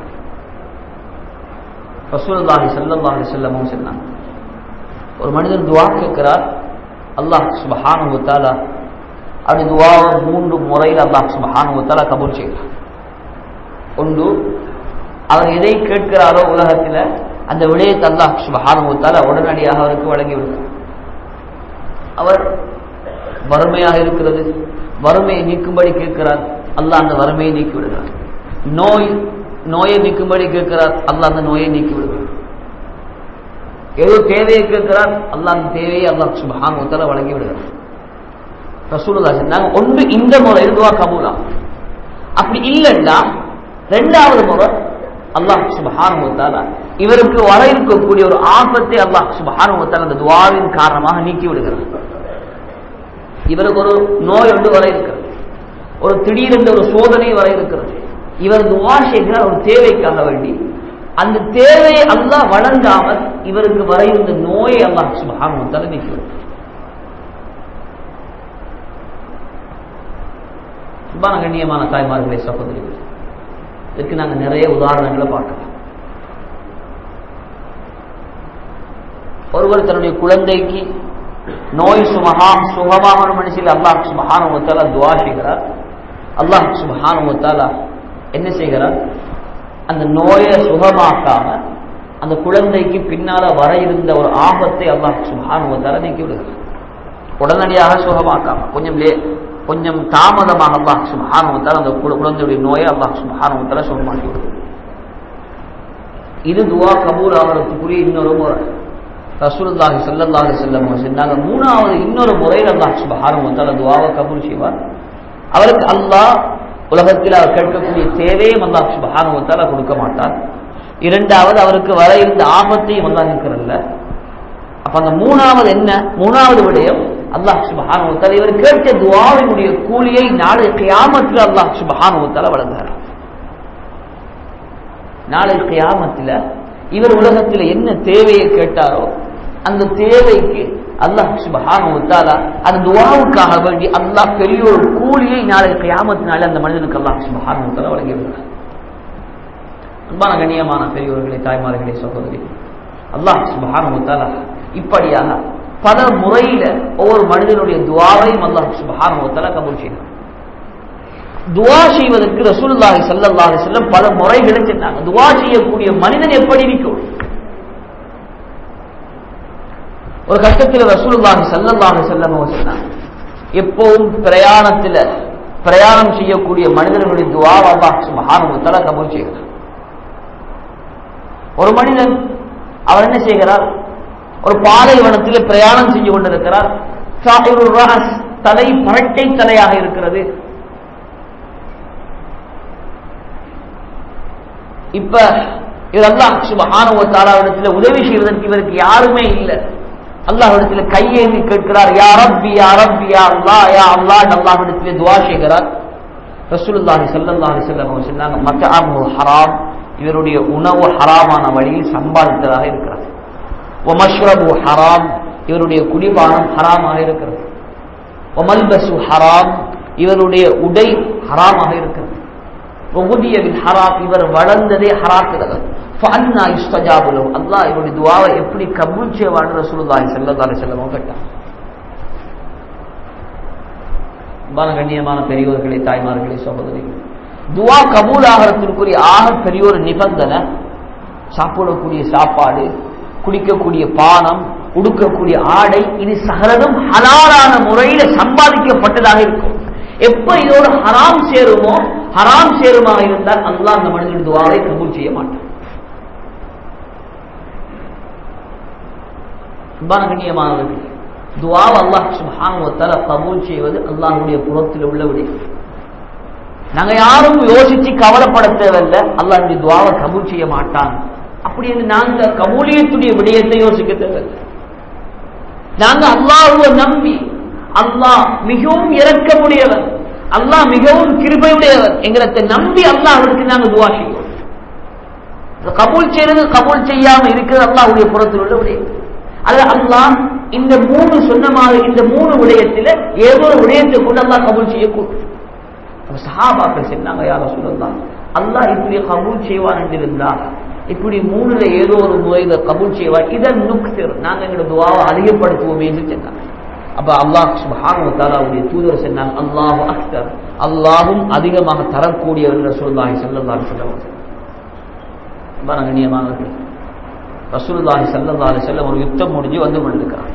ரசூலுல்லாஹி ஸல்லல்லாஹு செல்லமும் சொன்னாங்க ஒரு மனிதன் துவா கேட்கிறார் அல்லாஹ் சுபஹானுவத்தால அப்படி துவாவை மூன்று முறையில் அல்லாஹ் சுபஹானுவத்தால கபூல் செய்கிறார் ஒன்று அவர் எதை கேட்கிறாரோ உலகத்தில் அந்த விடயத்தை அல்லாஹ் சுபஹானுவத்தால உடனடியாக அவருக்கு வழங்கி விடுகிறார் அவர் வறுமையாக இருக்கிறது வறுமையை நீக்கும்படி கேட்கிறார் அல்லாஹ் அந்த வறுமையை நீக்கி விடுகிறார் நோய் நோயை நீக்கும்படி கேட்கிறார் அல்லாஹ் அந்த நோயை நீக்கி விடுகிறார் ஏதோ தேவையை கேட்கிறார் அல்லாஹ் அந்த தேவையை அல்லாஹ் சுபஹான் உத்தர வழங்கி விடுகிறார் ரசூலுல்லா சொன்னாங்க ஒன்று இந்த முறை இதுவா கபூலா அப்படி இல்லைன்னா ரெண்டாவது முறை அல்லாஹ் சுபஹான் முத்தாலா இவருக்கு வர இருக்கக்கூடிய ஒரு ஆபத்தை அல்லாஹ் சுபஹான் முத்தாலா அந்த துவாவின் காரணமாக நீக்கி விடுகிறார் இவருக்கு ஒரு நோய் ஒன்று வர இருக்கிறது ஒரு திடீரென்று ஒரு சோதனை வர இருக்கிறது இவர் துவா செய்கிறார் ஒரு தேவைக்காக வேண்டி அந்த தேவையை அல்லாஹ் வழங்காமல் இவருக்கு வர இருந்த நோயை அல்லாஹ் சுபஹான் முத்தாலா நீக்கி விடுகிறார் அன்பான கண்ணியமான தாய்மார்களே சகோதரிகள் இதுக்கு நாங்க நிறைய உதாரணங்களை பார்க்கலாம் ஒருவர் தன்னுடைய குழந்தைக்கு நோய் சுமகாம் சுகமாக மனுஷில் அல்லாஹ் சுபஹானுவத்தாலா துவா செய்கிறார் அல்லாஹ் சுபஹானுவத்தாலா என்ன செய்கிறார் அந்த நோயை சுகமாக்காம அந்த குழந்தைக்கு பின்னால வர இருந்த ஒரு ஆபத்தை அல்லாஹ் சுபஹானுவத்தாலா நீக்கி விடுகிறார் உடனடியாக சுகமாக்காம கொஞ்சம் லே கொஞ்சம் தாமதமாக அல்லாஹ் சுபஹானுவத்தால் அந்த குழந்தையுடைய நோயை அல்லாஹ் சுபஹானுவத்தால சுகமாக்கி விடுது இது துவா கபூல் ஆகிறதுக்குரிய இன்னொரு முறை ரசூலுல்லாஹி ஸல்லல்லாஹு செல்லம் சொன்னாங்க மூணாவது இன்னொரு முறையில் அல்லாஹ் சுபஹானுவத்தால துவாவை கபூல் செய்வார் அவருக்கு அல்லாஹ் உலகத்தில் அவர் கேட்கக்கூடிய தேவையும் அல்லாஹ் சுபஹானுவத்தால கொடுக்க மாட்டார் இரண்டாவது அவருக்கு வர இருந்த ஆபத்தையும் அல்லாஹ் இருக்கிறல்ல அப்ப அந்த மூணாவது என்ன மூணாவது விடயம் அல்லாஹ் சுபஹானுவத்தால் இவர் கேட்ட துவாவினுடைய கூலியை நாளை கியாமத்தில் அல்லாஹ் சுபஹானுவத்தால வழங்குகிறார் நாளை கியாமத்தில் இவர் உலகத்தில் என்ன தேவையை கேட்டாரோ அந்த தேவைக்கு அல்லாஹ் சுபஹானுவத்தால அந்த துவாவுக்காக வேண்டி அல்லாஹ் பெரிய ஒரு கூலியை நாளை கியாமத்தினால அந்த மனிதனுக்கு அல்லாஹ் சுபஹானுவத்தால வழங்கி விடுகிறார் அன்பான கண்ணியமான பெரியவர்களே தாய்மார்களே சகோதரி அல்லாஹ் சுபஹானுவத்தால இப்படியாக பல முறையில ஒவ்வொரு மனிதனுடைய துவாவையும் அல்லாஹ் சுபஹானுவத்தால கபூல் செய்யணும் துவா செய்வதற்கு ரசூலுல்லாஹி ஸல்லல்லாஹு அலைஹி வஸல்லம் பல முறைகளை சொன்னாங்க துவா செய்யக்கூடிய மனிதன் எப்படி இருக்கும் ஒரு கட்டத்தில் ரசூலுல்லாஹி ஸல்லல்லாஹு அலைஹி வஸல்லம் சொன்னாங்க எப்பவும் பிரயாணத்தில் பிரயாணம் செய்யக்கூடிய மனிதர்களுடைய துவா அல்லாஹ் சுபஹானுவத்தால கபூல் செய்கிறார் ஒரு மனிதன் அவர் என்ன செய்கிறார் ஒரு பாலைவனத்தில் பிரயாணம் செய்து கொண்டிருக்கிறார் தலை பரட்டை தலையாக இருக்கிறது இப்ப இவர் அல்லாஹ் சுபஹானுவத்தாலாவிடத்தில் உதவி செய்வதற்கு இவருக்கு யாருமே இல்லை அல்லாஹ்விடத்தில் கையேந்தி கேட்கிறார் யா ரப்பி யா ரப்பி யா அல்லாஹ் யா அல்லாஹ் அல்லாஹ்விடத்தில் துவா செய்கிறார் ரசூலுல்லாஹி ஸல்லல்லாஹு அலைஹி வஸல்லம் சொன்னாங்க மத்அமுஹு ஹராம் இவருடைய உணவு ஹராமான வழியில் சம்பாதித்ததாக இருக்கிறது ஒமஷ்ரபு ஹராம் இவருடைய குடிபானம் ஹராமாக இருக்கிறது ஒமல்பசு ஹராம் இவருடைய உடை ஹராமாக இருக்கிறது ஒகுதியவில் ஹராம் இவர் வளர்ந்ததே ஹராக்கிறது ஃபன்னா யுஸ்தஜாபுலு அல்லாஹ் இவருடைய துவாவை எப்படி கபூல் செய்வான்னு ரசூலுல்லாஹி ஸல்லல்லாஹு அலைஹி வஸல்லம் கேட்டார் அன்பான கண்ணியமான பெரியோர்களே தாய்மார்களே சகோதரிகள் துவா கபூல் ஆகிறதுக்குரிய ஆக பெரிய ஒரு நிபந்தனை சாப்பிடக்கூடிய சாப்பாடு குடிக்கக்கூடிய பானம் உடுக்கக்கூடிய ஆடை இது சகலதும் ஹலாலான முறையில சம்பாதிக்கப்பட்டதாக இருக்கும் எப்ப இதோட ஹராம் சேருமோ ஹராம் சேருமாக இருந்தால் அல்லாஹ் அந்த மனிதன் துவாவை கபூல் செய்ய மாட்டான் அன்பான கண்ணியமானவர்கள் துவாவை அல்லாஹ் சுபஹானுவத்தால கபூல் செய்வது அல்லாஹுடைய புறத்தில் உள்ள விடயம் நாங்க யாரும் யோசிச்சு கவலைப்பட தேவையில்லை அல்லாஹ் துவாவை கபூல் செய்ய மாட்டான் அப்படி என்று நாங்க கபூலியத்துடைய விடயத்தை யோசிக்க தேவையில்லை நாங்க அல்லாஹுவ நம்பி அல்லாஹ் மிகவும் இறக்கமுடையவன் அல்லாஹ் மிகவும் கிருபையுடையவன் எங்களை நம்பி அல்லாஹ்விற்கு நாங்க துவா செய்வோம் கபூல் செய்யறது கபூல் செய்யாம இருக்கிறது அல்லாஹ்வுடைய புறத்தில் உள்ள விடயம் அல்ல அல்லாஹ் இந்த மூணு சொன்ன மாதிரி இந்த மூணு விடயத்துல ஏதோ ஒரு விடயத்தை கொண்டு அல்லாஹ் கபூல் செய்யக்கூடும் அப்ப சஹாபாக்கள் சொன்னாங்க யார சொல்லலாம் அல்லாஹ் இப்படி கபூல் செய்வான் என்றிருந்தா இப்படி மூணுல ஏதோ ஒரு முறையில கபூல் செய்வார் இதன் நுக்திர் நாங்க எங்களோட துவாவை அதிகப்படுத்துவோம் என்று சொன்னாங்க அப்ப அல்லாஹ் சுபஹானு தாலாவுடைய தூதர் சொன்னாங்க அல்லாஹு அக்தர் அல்லாஹும் அதிகமாக தரக்கூடியவர் ரசூலுல்லாஹி ஸல்லல்லாஹு அலைஹி வஸல்லம் அன்பான கண்ணியமானவர்கள் ரசூலுல்லாஹி ஸல்லல்லாஹு அலைஹி வஸல்லம் ஒரு யுத்தம் முடிஞ்சு வந்து கொண்டிருக்கிறார்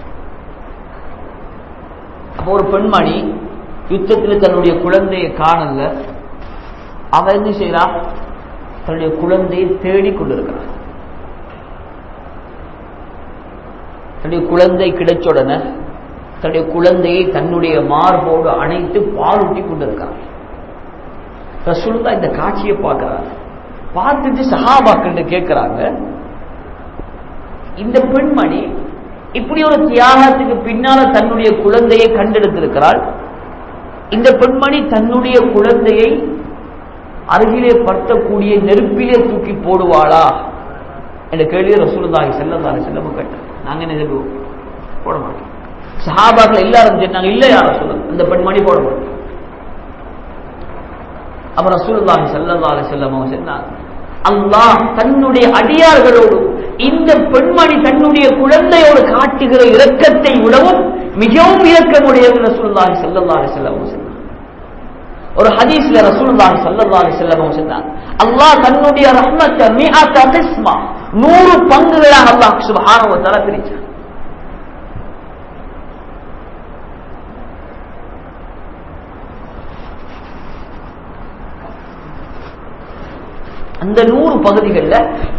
அப்போ ஒரு பெண்மணி யுத்தத்தில் தன்னுடைய குழந்தையை காணல அவ என்ன செய்யறா தன்னுடைய குழந்தையை தேடிக் கொண்டிருக்கிறார் தன்னுடைய குழந்தை கிடைச்ச உடனே தன்னுடைய குழந்தையை தன்னுடைய மார்போடு அணைத்து பாலூட்டி கொண்டிருக்கிறார் ரசூலுல்லா இந்த காட்சியை பார்க்கிறார் பார்த்துட்டு சஹாபாக்கள் கேட்கிறாங்க இந்த பெண்மணி இப்படி ஒரு தியாகத்துக்கு பின்னால தன்னுடைய குழந்தையை கண்டெடுத்திருக்கிறாள் இந்த பெண்மணி தன்னுடைய குழந்தையை அருகிலே படுத்தக்கூடிய நெருப்பிலே தூக்கி போடுவாளா என்ற கேள்வியை ரசூலுல்லாஹி ஸல்லல்லாஹு அலைஹி வஸல்லம் கேட்டார் நாங்க என்ன சொல்லுவோம் போட மாட்டோம் சஹாபாக்கள் எல்லாரும் சொன்னாங்க இல்ல யார சொல்லுங்க இந்த பெண்மணி போட மாட்டோம் அப்ப ரசூலுல்லாஹி ஸல்லல்லாஹு அலைஹி வஸல்லம் அவங்க சொன்னாங்க அல்லாஹ் தன்னுடைய அடியார்களோடு இந்த பெண்மணி தன்னுடைய குழந்தையோடு காட்டுகிற இரக்கத்தை விடவும் மிகவும் இரக்கமுடையவர் ரசூலுல்லாஹி ஸல்லல்லாஹு அலைஹி வஸல்லம் அவங்க சொன்னாங்க ஒரு ஹதீஸ்ல ரசூலுல்லாஹி ஸல்லல்லாஹு அலைஹி வஸல்லம் அவங்க சொன்னாங்க அல்லாஹ் தன்னுடைய ரஹ்மத்தை மிஅத கிஸ்மா நூறு பங்குகளாக அல்லாஹ் சுப்ஹானஹு வ தஆலா பிரிச்சான் அந்த நூறு பகுதிகளில்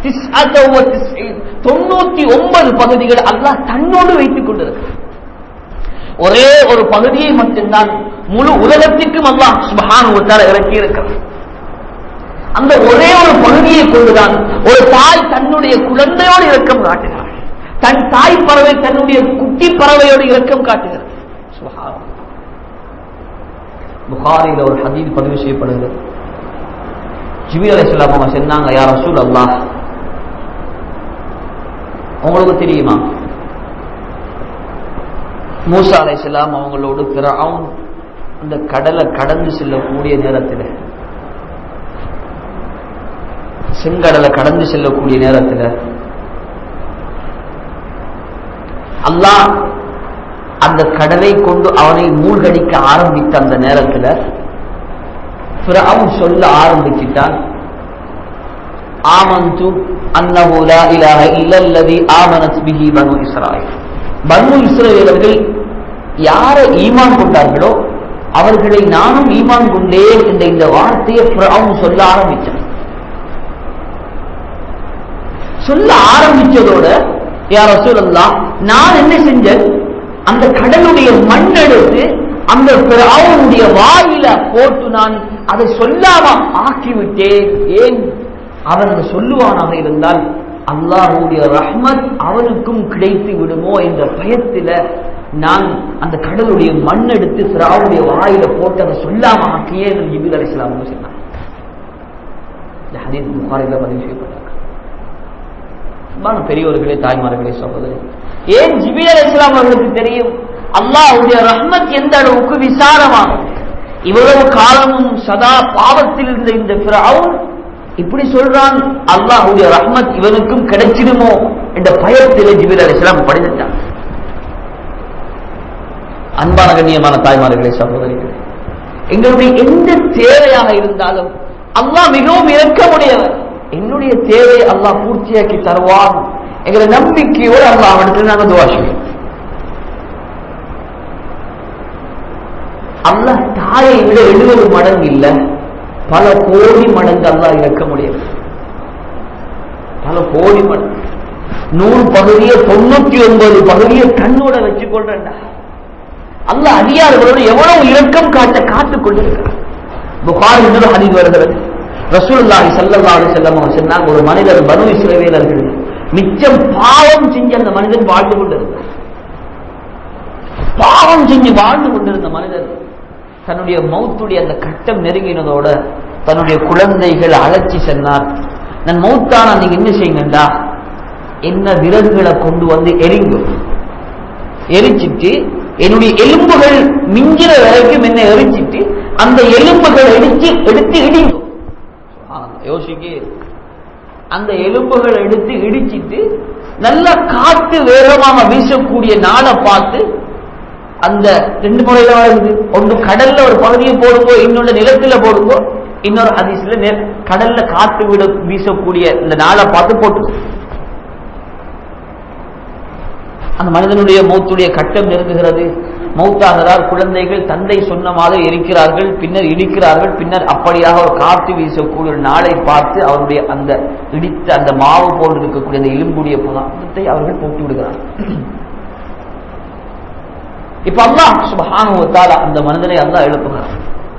தொண்ணூத்தி ஒன்பது பகுதிகள் அல்லாஹ் தன்னோடு வைத்துக் கொண்டிருக்கிறார் ஒரே ஒரு பகுதியை மட்டும்தான் முழு உலகத்திற்கும் அல்லாஹ் சுபஹான் இறக்கி இருக்கிறார் அந்த ஒரே ஒரு பகுதியை கொண்டுதான் ஒரு தாய் தன்னுடைய குழந்தையோடு இரக்கம் காட்டுகிறார் தன் தாய் பறவை தன்னுடைய குட்டி பறவையோடு இரக்கம் காட்டுகிறது சுபஹான் புகாரியில் ஒரு ஹதீத் பதிவு செய்யப்படுகிறது ஜிபி அலிஸ்லாம் அவங்க சொன்னாங்க யார் ரசூல் அல்லாஹ் உங்களுக்கு தெரியுமா மூசா அலைசலாம் அவங்களோடு பிறவும் அந்த கடலை கடந்து செல்லக்கூடிய நேரத்தில் செங்கடலை கடந்து செல்லக்கூடிய நேரத்தில் அல்லாஹ் அந்த கடலை கொண்டு அவனை மூழ்கடிக்க ஆரம்பித்த அந்த நேரத்தில் அவன் சொல்ல ஆரம்பிச்சிட்டான் ஆமந்து அன்னஹு லா இலாஹ இல்லல்லதி ஆமனத் பிஹி பனு இஸ்ராயில் பனு இஸ்ரவேலர்கள் யாரை ஈமான் கொண்டார்களோ அவர்களை நானும் ஈமான் கொண்டேன் என்ற இந்த வார்த்தையை அவன் சொல்ல ஆரம்பிச்சான் சொல்ல ஆரம்பிச்சதோட யார சொல்லலாம் நான் என்ன செஞ்சேன் அந்த கடலுடைய மண் எடுத்து அந்த அவனுடைய வாயில போட்டு நான் அதை சொல்லாம ஆக்கிவிட்டேன் ஏன் அவன் சொல்லுவானாக இருந்தால் அல்லாஹுடைய ரஹ்மத் அவனுக்கும் கிடைத்து விடுமோ என்ற பயத்தில நான் அந்த கடலுடைய மண் எடுத்து சிராவுடைய வாயில போட்டு அதை சொல்லாம ஆக்கியே ஜிபில் அலிஸ்லாம் சொன்னான் இந்த ஹதீஸ் புகாரில பதிவு செய்யப்பட்டாங்க பெரியவர்களே தாய்மார்களே சகோதரி ஏன் ஜிபில் அலிஸ்லாம் அவர்களுக்கு தெரியும் அல்லாஹுடைய ரஹ்மத் எந்த அளவுக்கு விசாரமாகும் இவ்வளவு காலமும் சதா பாவத்தில் இருந்த இந்த பிறவுன் இப்படி சொல்றான் அல்லாஹுடைய ரஹ்மத் இவனுக்கும் கிடைச்சிடுமோ என்ற பயத்தில் ஜிபில் அலிஸ்லாம் படித்தான் அன்பான கண்ணியமான தாய்மார்களே சகோதரிகளே எங்களுடைய எந்த தேவையாக இருந்தாலும் அல்லாஹ் மிகவும் இறக்கமுடையவர் என்னுடைய தேவை அல்லாஹ் பூர்த்தியாக்கி தருவான் எங்களை நம்பிக்கையோடு அல்லாஹ் அவனுக்கு நாங்கள் துவா செய்வோம் அல்லாஹ் தாயை விட எழுபது மடங்கு இல்ல பல கோடி மடங்கு அல்லாஹ் இறக்க முடியும் பல கோடி மடங்கு நூறு பகுதியை தொண்ணூத்தி ஒன்பது பகுதியை கண்ணோட வச்சு கொள்றா அல்ல அதிகாரிகளோடு எவ்வளவு இரக்கம் காட்ட காத்துக் கொண்டிருக்கிறார் புகார் இன்னொரு ஹதீஸ் வருகிறது ரசூலுல்லாஹி ஸல்லல்லாஹு அலைஹி வஸல்லம் அவங்க சொன்னாங்க ஒரு மனிதர் பனு இஸ்ரவேலர்கள் மிச்சம் பாவம் செஞ்சு அந்த மனிதன் வாழ்ந்து கொண்டிருந்தார் பாவம் செஞ்சு வாழ்ந்து கொண்டிருந்த மனிதர் தன்னுடைய மௌத்துடைய அந்த கட்டம் நெருங்கினதோட தன்னுடைய குழந்தைகள் அழைச்சி சென்னார் நான் மௌத்தானா நீங்க என்ன செய்யுங்கண்டா என்ன விறகுகளை கொண்டு வந்து எரிங்கும் எரிச்சிட்டு என்னுடைய எலும்புகள் மிஞ்சிற வரைக்கும் என்ன எரிச்சிட்டு அந்த எலும்புகள் எடுத்து எடுத்து இடிங்கும் யோசிக்க அந்த எலும்புகளை எடுத்து இடிச்சிட்டு நல்ல காத்து வேகமாக வீசக்கூடிய நாளை பார்த்து அந்த ரெண்டு முறையில வருது ஒன்று கடல்ல ஒரு பகுதியை போடுங்கோ இன்னொன்று நிலத்துல போடுங்கோ இன்னொரு ஹதீஸ்ல நெ- கடல்ல காத்து விட வீசக்கூடிய இந்த நாளை பார்த்து போட்டு அந்த மனிதனுடைய மௌத்துடைய கட்டம் நெருங்குகிறது மௌத்தாகிறார் குழந்தைகள் தந்தை சொன்ன மாதிரி இருக்கிறார்கள் பின்னர் இடிக்கிறார்கள் பின்னர் அப்படியாக ஒரு காற்று வீசக்கூடிய ஒரு நாளை பார்த்து அவருடைய அந்த இடித்த அந்த மாவு போல் இருக்கக்கூடிய அந்த எலும்புடைய பதார்த்தத்தை அவர்கள் போட்டு விடுகிறார்கள் இப்ப அல்லாஹ் சுபஹானஹு வ தஆலா அந்த மனிதனை அல்லாஹ் எழுப்புகிறார்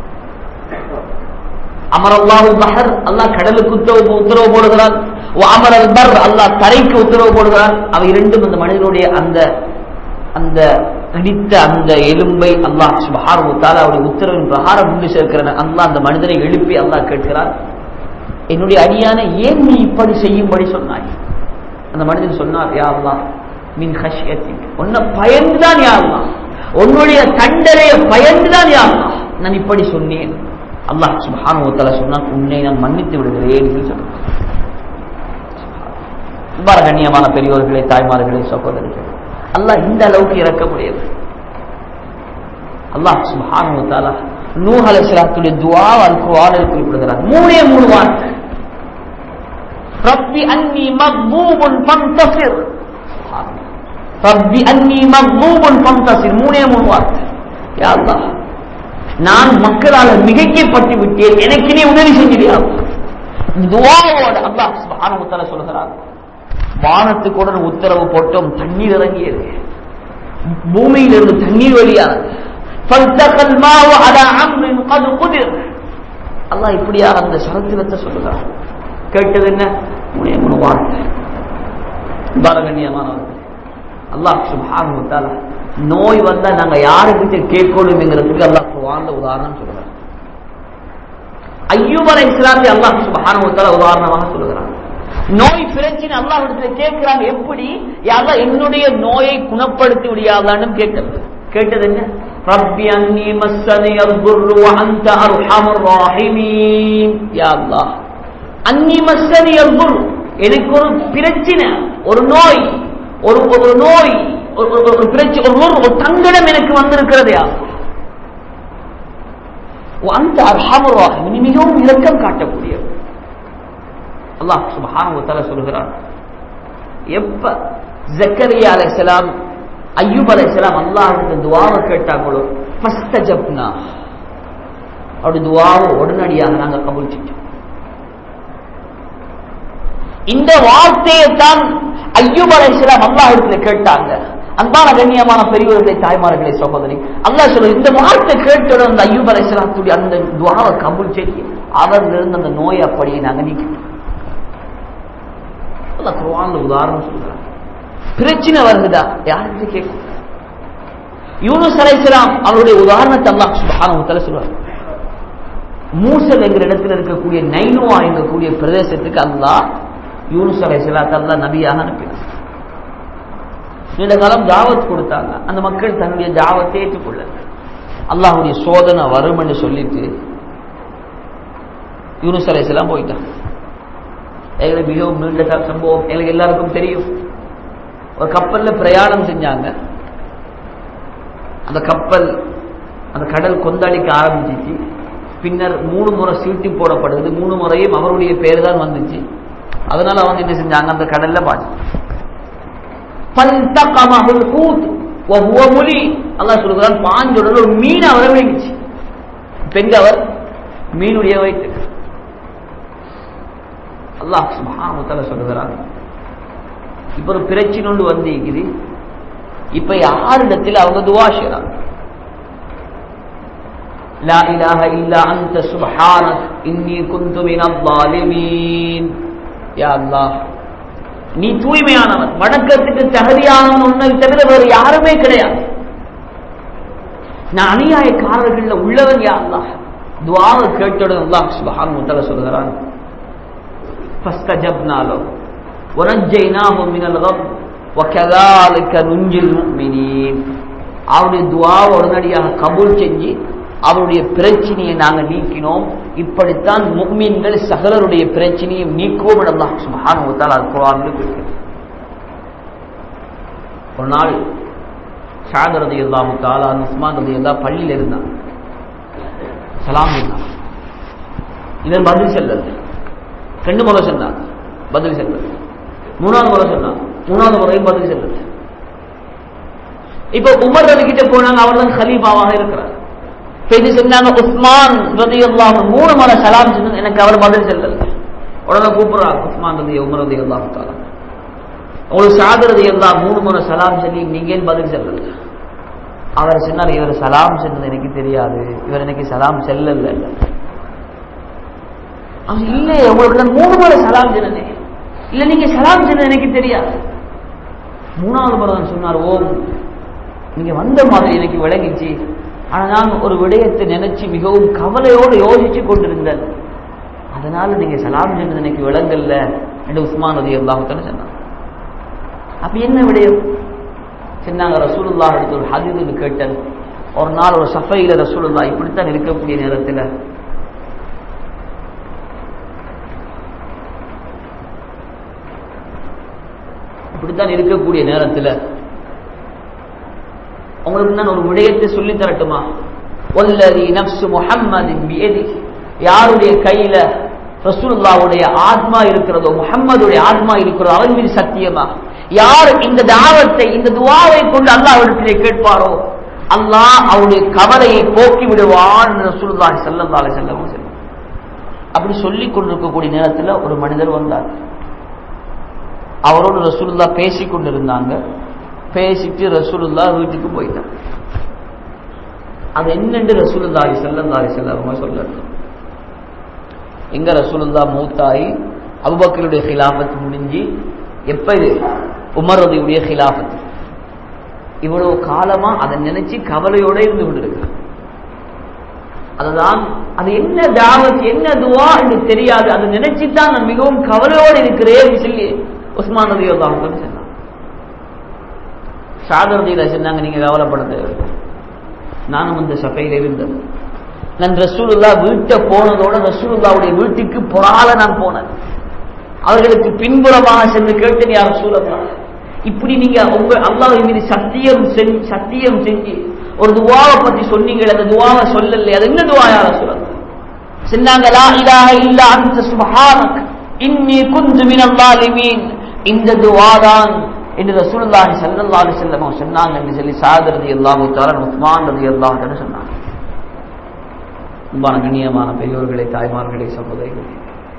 அமரல்லாஹு பஹர் அல்லாஹ் கடலுக்கு உத்தரவு உத்தரவு போடுகிறான் அமரல் பர் அல்லாஹ் தரைக்கு உத்தரவு போடுகிறான் அவை இரண்டும் அந்த மனிதனுடைய அந்த அந்த இடித்த அந்த எலும்பை அல்லாஹ் சுபஹானஹு வ தஆலா அவருடைய உத்தரவின் பிரகாரம் கொண்டு சேர்க்கிறான் அல்லாஹ் அந்த மனிதனை எழுப்பி அல்லாஹ் கேட்கிறான் என்னுடைய அடியான ஏன் நீ இப்படி செய்யும்படி சொன்னாய் அந்த மனிதன் சொன்னார் யா அல்லாஹ் மின் ஹஷ்யத்தி உன்னை பயந்துதான் யா அல்லாஹ் உன்னுடைய தண்டனையை பயந்துதான் யா அல்லாஹ் நான் இப்படி சொன்னேன் அல்லாஹ் சுப்ஹானஹு வ தஆலா சொன்னான் உன்னை நான் மன்னித்து விடுகிறேன் என்று சொன்னான் இவ்வாறு கண்ணியமான பெரியோர்களே தாய்மார்களே சகோதரர்களே அல்லாஹ் இந்த அளவுக்கு இறக்க முடியாது அல்லாஹ் சுப்ஹானஹு வ தஆலா நூஹ் அலைஹிஸ்ஸலாத்துடைய துஆ அல் குர்ஆனில் குறிப்பிடுகிறார் மூணே மூணு வார்த்தை ரப்பி அன்னி மக்பூபுன் ஃபந்தசிர் ரப்பி அன்னி மக்பூபுன் ஃபந்தசிர் மூணே மூணு வார்த்தை யா அல்லாஹ் நான் மக்களால் மிகைக்கப்பட்டு விட்டேன் எனக்கு நீ உதவி செஞ்சிடியா துவாவோட அல்லாஹ் சுப்ஹானஹு வ தஆலா சொல்கிறார் வானத்துக்கு உடனே உத்தரவு போட்டோம் தண்ணீர் இறங்கியது பூமியிலிருந்து தண்ணீர் வெளியானது فالتقى الماء على امر قد قدر அல்லாஹ் இப்படியா அந்த சரித்திரத்தை சொல்லுகிறார் கேட்டது என்ன மூணே மூணு வார்த்தை பாலகண்ணியமானவர்கள் அல்லாஹ் சுப்ஹானஹு வ தஆலா நோய் வந்தா நாங்க யாருக்கிட்ட கேட்கணுங்கிறதுக்கு அல்லாஹ் குர்ஆன்ல உதாரணம் சொல்றார் ஐயூப் அலைஹிஸ்ஸலாத்தை அல்லாஹ் சுப்ஹானஹு வ தஆலா உதாரணமாக சொல்லுகிறார் நோய் பிரச்சனை அல்லாஹ் இடத்துல கேட்கிறாங்க எப்படி யாரா என்னுடைய நோயை குணப்படுத்தி விடியாதான்னு கேட்கிறது கேட்டது என்ன ரப்பி அன்னி மஸ்ஸனி அல்துர்ரு வ அன்த அர்ஹமர் ராஹிமீன் யா அல்லாஹ் அன்னி மஸ்ஸனி அல்துர் எனக்கு ஒரு பிரச்சனை ஒரு நோய் ஒரு ஒரு நோய் ஒரு ஒரு- ஒரு பிரச்சனை ஒரு நோய், ஒரு தங்கடம் எனக்கு வந்திருக்கிறது யா அல்லாஹ். வ அன்த அர்ஹமர் ராஹிமீன் நீ மிகவும் இரக்கம் காட்டக்கூடியவர் அல்லாஹ் சுப்ஹானஹு வ தஆலா சொல்கிறார் எப்ப ஜக்கரியா அலைஹிஸ்ஸலாம் அய்யூப் அலைஹிஸ்ஸலாம் அல்லாஹ்விட துஆவை கேட்டாங்களோ ஃபஸ்தஜப்னா அவருடைய துஆவை உடனடியாக நாங்க கபூல் செஞ்சோம் இந்த வார்த்தையை தான் ஐயூப் அலைஹிஸ்ஸலாம் அல்லாஹ்விடத்துல கேட்டாங்க அன்பான கண்ணியமான பெரியவர்களே தாய்மார்களே சகோதரி அல்லாஹ் சொல்ல இந்த வார்த்தை கேட்டவுடன் அந்த ஐயூப் அலைஹிஸ்ஸலாத்துடைய அந்த துஆவை கபூல் செஞ்சு அவர்ல இருந்து அந்த நோயை அப்படியே நாங்க நீக்கிட்டோம் அல்லாஹ் குர்ஆன்ல உதாரணம் சொல்றான் பிரச்சனை வருதுடா யாருக்கு கேட்கும் யூனுஸ் அலைஹிஸ்ஸலாம் அவருடைய உதாரணத்தை அல்லாஹ் சுப்ஹானஹு வ தஆலா சொல்றார் மூசல் என்கிற இடத்துல இருக்கக்கூடிய நைனுவா என்கக்கூடிய பிரதேசத்துக்கு அல்லாஹ் யூனுஸ் அலைஹிஸ்ஸலாத்தை அல்லாஹ் நபியாக அனுப்பினார் நீண்ட காலம் தாவத் கொடுத்தாங்க அந்த மக்கள் தன்னுடைய தாவத்தை ஏற்றுக்கொள்ள அல்லாஹ்வுடைய சோதனை வரும் என்று சொல்லிட்டு யூனுஸ் அலைஹிஸ்ஸலாம் போயிட்டாங்க எங்களுக்கு மிகவும் நீண்ட க- சம்பவம் எங்களுக்கு எல்லாருக்கும் தெரியும் ஒரு கப்பல்ல பிரயாணம் செஞ்சாங்க அந்த கப்பல் அந்த கடல் கொந்தளிக்க ஆரம்பிச்சிச்சு பின்னர் மூணு முறை சீட்டி போடப்படுது மூணு முறையும் அவருடைய பேர் தான் வந்துச்சு அதனால அவங்க என்ன செஞ்சாங்க அந்த கடல்ல பாட்டு பல்தகமஹுல் ஹூத் வஹுவ முலி அல்லாஹ் சொல்கிறான் பாஞ்சோட ஒரு மீன் அவரை விழுங்கிச்சு பெங்க அவர் மீனுடைய வயிற்று அல்லாஹ் சுப்ஹானஹு வ தஆலா சொல்கிறான் இப்ப ஒரு பிரச்சனை ஒன்று வந்து இருக்குது இப்ப யாரிடத்தில் அவங்க துவா செய்றாங்க லா இலாஹ இல்லா அன்த சுப்ஹானக் இன்னி குந்து மினல் ظالمين யா அல்லாஹ் நீ தூய்மையானவன் வணக்கத்துக்கு தகுதியானவன் உன்னை தவிர வேறு யாருமே கிடையாது நான் அநியாயக்காரர்கள்ல உள்ளவன் யா அல்லாஹ் துவாவை கேட்டவுடன் அல்லாஹ் சுப்ஹானஹு வ தஆலா சொல்கிறான் فاستجبنا له ونجيناه من الغم وكذلك ننجي المؤمنين அவருடைய துவாவை உடனடியாக கபூல் செஞ்சு அவருடைய பிரச்சனையை நாங்கள் நீக்கினோம் இப்படித்தான் முக்மீன்கள் சகலருடைய பிரச்சனையை நீக்குவோம் என்று அல்லாஹ் சுப்ஹானஹு வ தஆலா அது குர்ஆனில் குறிக்கிறார் ஒரு நாள் ஷாத் ரலியல்லாஹு தஆலா உஸ்மான் ரலியல்லாஹு பள்ளியில் இருந்தான் சலாம் சொன்னான் இதன் பதில் செல்லல் ரெண்டு முறை சொன்னான் பதில் செல்லல் மூணாவது முறை சொன்னான் மூணாவது முறையும் பதில் செல்லல் இப்ப உமர் ரவி கிட்ட போனாங்க அவர் தான் ஹலீஃபாவாக இருக்கிறார் இது சொன்னாங்க உஸ்மான் ரதி அல்லாஹ் மூணு முறை சலாம் செஞ்சு எனக்கு அவர் பதில் செல்லல் உடனே கூப்பிடுறாங்க உஸ்மான் ரதி உமர் ரதி அல்லாஹ் தாலா உங்களுக்கு சாதரதி எல்லா மூணு முறை சலாம் சொல்லி நீங்க ஏன் பதில் செல்லல அவர் சொன்னார் இவர் சலாம் சொன்னது எனக்கு தெரியாது இவர் எனக்கு சலாம் செல்லல அவர் இல்லை உங்களுக்கு நான் மூணு முறை சலாம் சொன்னேன் இல்ல நீங்க சலாம் சொன்னது எனக்கு தெரியாது மூணாவது முறை தான் சொன்னார் ஓம் நீங்க வந்த மாதிரி எனக்கு விளங்கிச்சு ஆனா நான் ஒரு விடயத்தை நினைச்சு மிகவும் கவலையோடு யோசிச்சு கொண்டிருந்தேன் அதனால நீங்க சலாம் சொன்னது எனக்கு விளங்கல்ல என்று உஸ்மான் ரதி அல்லாஹத்தான சொன்னார் அப்ப என்ன விடயம் சொன்னாங்க ரசூலுல்லா எடுத்து ஒரு ஹதீது கேட்டேன் ஒரு நாள் ஒரு சஃபையில ரசூலுல்லா இப்படித்தான் இருக்கக்கூடிய நேரத்தில் இப்படித்தான் இருக்கக்கூடிய நேரத்தில் உங்களுக்கு நான் ஒரு விடயத்தை சொல்லி தரட்டுமா ஒல்லதி நப்சு முஹம்மதின் பியதி யாருடைய கையில ரசூலுல்லாவுடைய ஆத்மா இருக்கிறதோ முகம்மதுடைய ஆத்மா இருக்கிறதோ அவன் மீது சத்தியமா யார் இந்த தாவத்தை இந்த துவாவை கொண்டு அல்லாஹ்விடத்திலே கேட்பாரோ அல்லாஹ் அவருடைய கவலையை போக்கி விடுவான் ரசூலுல்லாஹி ஸல்லல்லாஹு அலைஹி வஸல்லம் அப்படி சொல்லிக் கொண்டிருக்கக்கூடிய நேரத்தில் ஒரு மனிதர் வந்தார் அவரோடு ரசூலுல்லா பேசிக் கொண்டிருந்தாங்க பேசிட்டு ரசூலுல்லா வீட்டுக்கு போயிட்டார் அது என்னென்று ரசூலுல்லாஹி ஸல்லல்லாஹு அலைஹி வஸல்லம் சொல்லட்டும் எங்க ரசூலுல்லா மூத்தாயி அபுபக்கருடைய ஹிலாபத் முடிஞ்சு எப்ப இது உமரதியுடைய ஹிலாபத் இவ்வளவு காலமா அதை நினைச்சு கவலையோட இருந்து கொண்டிருக்கிறார் அதுதான் அது என்ன தாவத் என்ன துவா என்று தெரியாது அதை நினைச்சுதான் நான் மிகவும் கவலையோடு இருக்கிறேன் சொல்லி உஸ்மான் நதி சொன்னான் சாதரதியில சொன்னாங்க நீங்க கவலைப்பட தேவை நானும் இந்த சபையில் இருந்தேன் நான் ரசூலுல்லா வீட்டை போனதோட ரசூலுல்லாவுடைய வீட்டுக்கு பொறால நான் போனேன் அவர்களுக்கு பின்புறமாக சென்று கேட்டேன் யார் ரசூலல்லா இப்படி நீங்க உங்க அல்லாஹ் மீது சத்தியம் செஞ்சு சத்தியம் செஞ்சு ஒரு துவாவை பத்தி சொன்னீங்க அந்த துவாவை சொல்லல அது என்ன துவா யார சொல்லலாம் சொன்னாங்க லா இலாஹ இல்லா அன்த சுப்ஹானக் இன்னி குந்து மினல் ஸாலிமீன் இந்த துவா தான் என்று ரசூலுல்லாஹி ஸல்லல்லாஹு அலைஹி வஸல்லம் சொன்னாங்க என்று சொல்லி சாத் ரலியல்லாஹு தஆலா உஸ்மான் ரலியல்லாஹு தஆலா சொன்னாங்க அன்பான கண்ணியமான பெரியோர்களே தாய்மார்களே சகோதரிகளே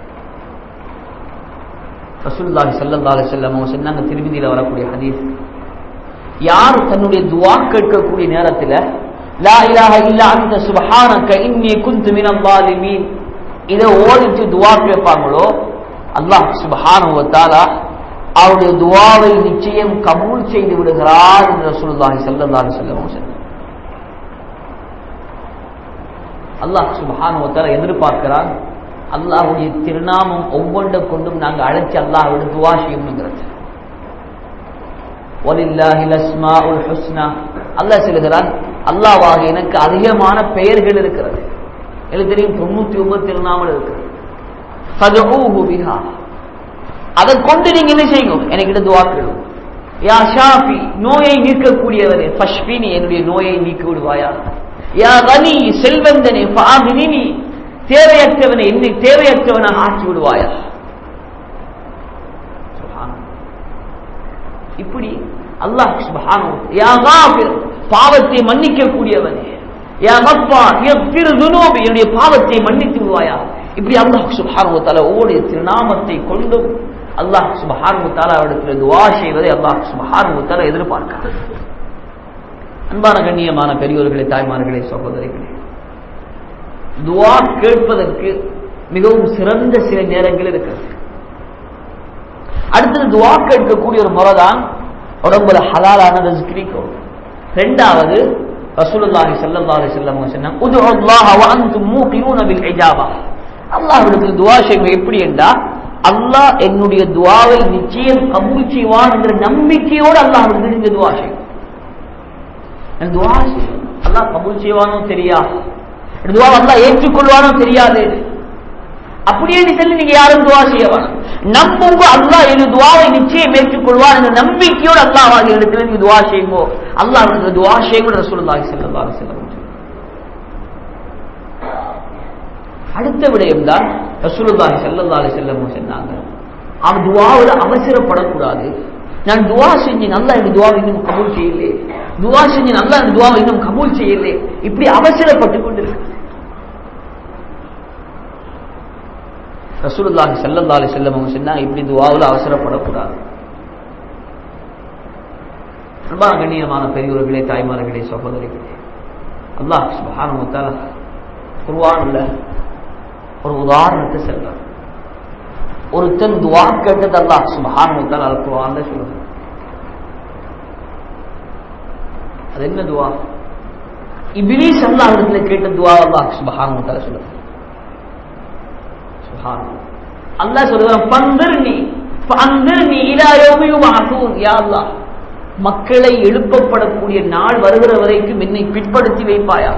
ரசூலுல்லாஹி ஸல்லல்லாஹு அலைஹி வஸல்லம் சொன்னாங்க திருமதியில வரக்கூடிய ஹதீஸ் யார் தன்னுடைய துவா கேட்கக்கூடிய நேரத்தில் லா இலாஹ இல்லா அன்த சுப்ஹானக இன்னி குன்து மினல் ஸாலிமீன் இதை ஓடிட்டு துவா கேட்பாங்களோ அல்லாஹ் சுப்ஹானஹு வ தஆலா அவருடைய துவாவை நிச்சயம் கபூல் செய்து விடுகிறார் என்று ரசூலுல்லாஹி ஸல்லல்லாஹு அலைஹி வஸல்லம் சொன்னார் அல்லாஹ் சுப்ஹானஹு வ தஆலா எதிர்பார்க்கிறான் அல்லாஹ்வுடைய திருநாமம் ஒவ்வொன்றை கொண்டும் நாங்கள் அழைச்சி அல்லாஹ்வோட துவா செய்யணுங்கிறது வலில்லாஹில் அஸ்மாஉல் ஹுஸ்னா அல்லாஹ் சொல்லுகிறான் அல்லாஹ்வாக எனக்கு அதிகமான பெயர்கள் இருக்கிறது எனக்கு தெரியும் தொண்ணூத்தி ஒன்பது திருநாமல் இருக்கிறது ஃபதுஊஹு பிஹா அதை கொண்டு நீங்க என்ன செய்யணும் எனக்கு துவா கேளும் யா ஷாஃபி நோயை நீக்கக்கூடியவரே ஃபஷ்பினி என்னுடைய நோயை நீக்கி விடுவாயா யா கனி செல்வந்தனே ஃபாகினி தேவையற்றவனை என்னை தேவையற்றவனாக ஆக்கி விடுவாயா இப்படி அல்லாஹ் சுப்ஹானஹு யா காஃபிர் பாவத்தை மன்னிக்க கூடியவனே யா கஃபார் யக்ஃபிரு ذنوبي என்னுடைய பாவத்தை மன்னித்து விடுவாயா இப்படி அல்லாஹ் சுப்ஹானஹு வ தஆலா ஒவ்வொரு திருநாமத்தை கொண்டும் அல்லாஹ் சுப்ஹானஹு வ தஆலாவிடத்தில் துஆ செய்வதை அல்லாஹ் சுப்ஹானஹு வ தஆலா எதிர்பார்க்கிறார் அன்பான கண்ணியமான பெரியோர்களே தாய்மார்களே சகோதரிகளே துவா கேட்பதற்கு மிகவும் சிறந்த சில நேரங்கள் இருக்கிறது அடுத்தது துவா கேட்கக்கூடிய ஒரு முறை தான் உடம்புல ஹலாலான ரிஸ்கிரிக்கும் ரெண்டாவது ரசூலுல்லாஹி ஸல்லல்லாஹு அலைஹி வஸல்லம் சொன்னாங்க உதுல்லாஹ வ அன்தும் மூகினூன பில் இஜாபா அல்லாஹ்விடத்தில் துஆ செய்வது எப்படி என்றா அல்லாஹ் என்னுடைய துவாவை நிச்சயம் கபூல் செய்வான் என்ற நம்பிக்கையோடு அல்லாஹ் வந்து நீங்க துவா செய்யும் எனக்கு துவா செய்யும் அல்லாஹ் கபூல் செய்வானோ தெரியாது துவா அல்லாஹ் ஏற்றுக்கொள்வானோ தெரியாது அப்படியே நீ சொல்லி நீங்க யாரும் துவா செய்ய வேணாம் நம்புங்க அல்லாஹ் எங்க துவாவை நிச்சயம் ஏற்றுக்கொள்வார் என்ற நம்பிக்கையோடு அல்லாஹ் வாங்க இடத்துல நீங்க துவா செய்யுங்கோ அல்லாஹ் இடத்துல துவா செய்யுங்க ரசூலுல்லாஹி ஸல்லல்லாஹு அலைஹி வஸல்லம் அடுத்த விடயம் தான் ரசூலுல்லாஹி ஸல்லல்லாஹு அலைஹி வஸல்லம் சொன்னாங்க அவன் துவாவில் அவசரப்படக்கூடாது நான் துவா செஞ்சு நல்லா இந்த துவாவை இன்னும் கபூல் செய்யலே துவா செஞ்சு நல்லா இந்த துவாவை இன்னும் கபூல் செய்யலே இப்படி அவசரப்பட்டு கொண்டிருக்கு ரசூலுல்லாஹி ஸல்லல்லாஹு அலைஹி வஸல்லம் அவங்க சொன்னாங்க இப்படி துவாவில் அவசரப்படக்கூடாது ரொம்ப கண்ணியமான பெரியவர்களே தாய்மார்களே சகோதரிகளே அல்லாஹ் சுப்ஹானஹு வ தஆலா குர்ஆன்ல ஒரு உதாரணத்தை சொல்றார் ஒருத்தன் துவா கேட்டது அல்லாஹ் சுப்ஹானஹு வ தஆலா குர்ஆன்ல சொல்றார் அது என்ன துவா இப்லீஸ் அல்லாஹ் இடத்துல கேட்ட துவா அல்லாஹ் சுப்ஹானஹு வ தஆலா சொல்றார் அல்லாஹ் சொல்றான் பந்திர்னி பந்திர்னி இலா யௌமி யுபஅஸூன் யா அல்லாஹ் மக்களை எழுப்பப்படக்கூடிய நாள் வருகிற வரைக்கும் என்னை பிற்படுத்தி வைப்பாயா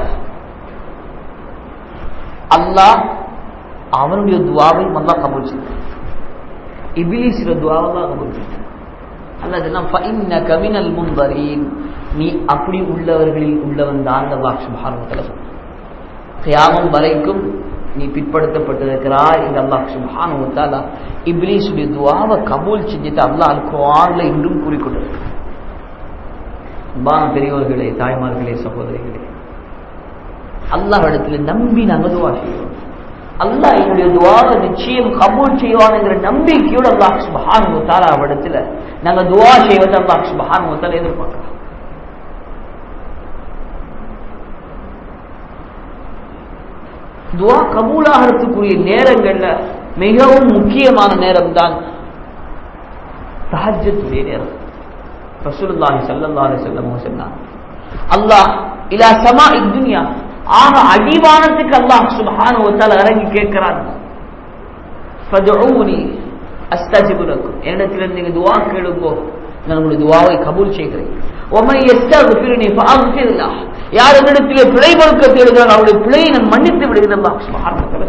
அல்லாஹ் அவனுடைய துவாவை அல்லாஹ் கபூல் செய்தான் இபிலிஸ்ல துவாவை அல்லாஹ் கபூல் செய்தான் அல்லாஹ் சொன்னா ஃபஇன்னக மினல் முன்தரீன் நீ அப்படி உள்ளவர்களில் உள்ளவன் தான் அல்லாஹ் சுப்ஹானஹு வ தஆலா சொல்றான் கியாமம் வரைக்கும் நீ பிற்படுத்தப்பட்டிருக்கிறாய் இந்த அல்லாஹ் சுப்ஹானஹு வ தஆலா இப்லீஸுடைய துஆவை கபூல் செஞ்சுட்டு அல்லாஹ் அல் குர்ஆன்ல இன்றும் கூறிக்கொண்டிருக்கிறான் அன்பான பெரியவர்களே தாய்மார்களே சகோதரிகளே அல்லாஹ் இடத்துல நம்பி நாங்க துவா செய்வோம் அல்லாஹ் என்னுடைய துவாவை நிச்சயம் கபூல் செய்வான் என்கிற நம்பிக்கையோடு அல்லாஹ் சுபஹானஹு வ தஆலா இடத்துல நாங்க துவா செய்வது அல்லாஹ் சுபஹானஹு வ தஆலா எதிர்பார்க்கிறோம் துவா கபூலாகிறதுக்குரிய நேரங்கள்ல மிகவும் முக்கியமான நேரம் தான் தஹஜ்ஜத்துடைய நேரம் ரசூலுல்லாஹி ஸல்லல்லாஹு அலைஹி வஸல்லம் சொன்னாங்க அல்லாஹ் இலா சமா துன்யா ஆக அடிவானத்துக்கு அல்லாஹ் சுப்ஹானஹு வ தஆலா இறங்கி கேட்கிறான் ஃபதுஊனி அஸ்தஜிபு லக்கும் என்னிடத்தில் நீங்க துஆ கேளுங்கோ நான் உங்களுடைய துஆவை கபூல் செய்கிறேன் ومن يستغفرني فاغفر له யார் என்னிடத்திலே பிழை பொறுக்க தேடுகிறார் அவருடைய பிழையை நான் மன்னித்து விடுகிறேன் அல்லாஹ் சுப்ஹானஹு வ தஆலா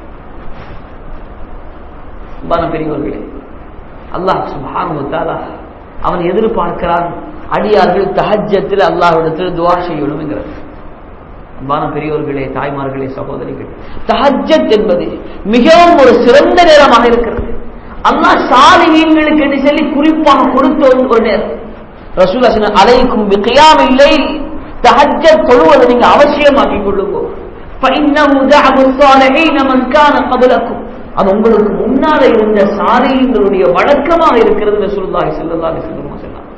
சொல்றான் பெரியவர்களே அல்லாஹ் சுப்ஹானஹு வ தஆலா அவன் எதிர்பார்க்கிறான் அடியார்கள் தஹஜத்தில் அல்லாஹ்விடத்தில் துவா செய்யணும் என்கிறார் அன்பான பெரியோர்களே தாய்மார்களே சகோதரிகள் தஹஜத் என்பது மிகவும் ஒரு சிறந்த நேரமாக இருக்கிறது அல்லாஹ் சாலிகங்களுக்கு என்று சொல்லி குறிப்பாக கொடுத்த ஒரு நேரம் ரசூலா சொன்ன அலைக்கும் கியாம் இல்லை தஹஜத் தொழுவதை நீங்க அவசியமாக்கிக் கொள்ளுங்க فإنه دعب الصالحين من كان قبلكم அது உங்களுக்கு முன்னால இருந்த சாரியங்களுடைய வழக்கமாக இருக்கிறது ரசூலுல்லாஹி ஸல்லல்லாஹு அலைஹி வஸல்லம் சொன்னார்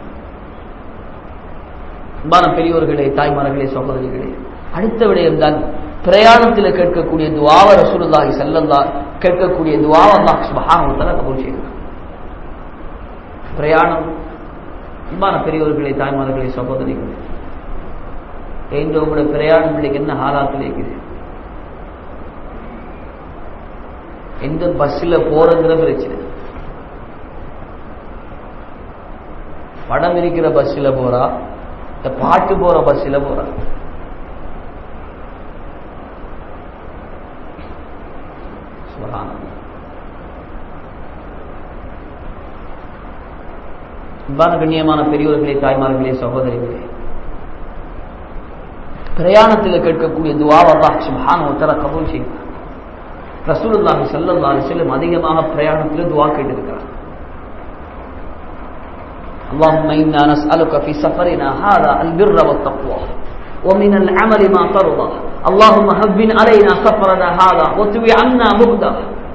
அன்பான பெரியோர்களே தாய்மார்களே சகோதரிகளே அடுத்த விடயம் தான் பிரயாணத்தில் கேட்கக்கூடிய துவாவ ரசூலுல்லாஹி ஸல்லல்லாஹு கேட்கக்கூடிய துவாவ அல்லாஹ் சுப்ஹானஹு வ தஆலா கபூல் செய்கிறார் பிரயாணம் அன்பான பெரியோர்களே தாய்மார்களே சகோதரிகளே எங்க உங்களுடைய பிரயாணம் பிள்ளைக்கு என்ன ஹாலாத்தில் இருக்குது எந்த பஸ்ல போறதுங்கிற பிரச்சனை படம் இருக்கிற பஸ்ல போறா இந்த பாட்டு போற பஸ்ல போறா அன்பான கண்ணியமான பெரியோர்களே தாய்மார்களே சகோதரிகளே பிரயாணத்தில் கேட்கக்கூடிய துவா அல்லாஹ் சுப்ஹானஹு வ தஆலா கபூல் செய்வார் ரசூலுல்லாஹி ஸல்லல்லாஹு அலைஹி வஸல்லம் அதிகமாக பிரயாணத்தில் துஆ கேட்டிருக்கிறார் اللهم إنا نسألك في سفرنا هذا البر والتقوى ومن العمل ما ترضى اللهم هبن علينا سفرنا هذا وتوي عنا بغدا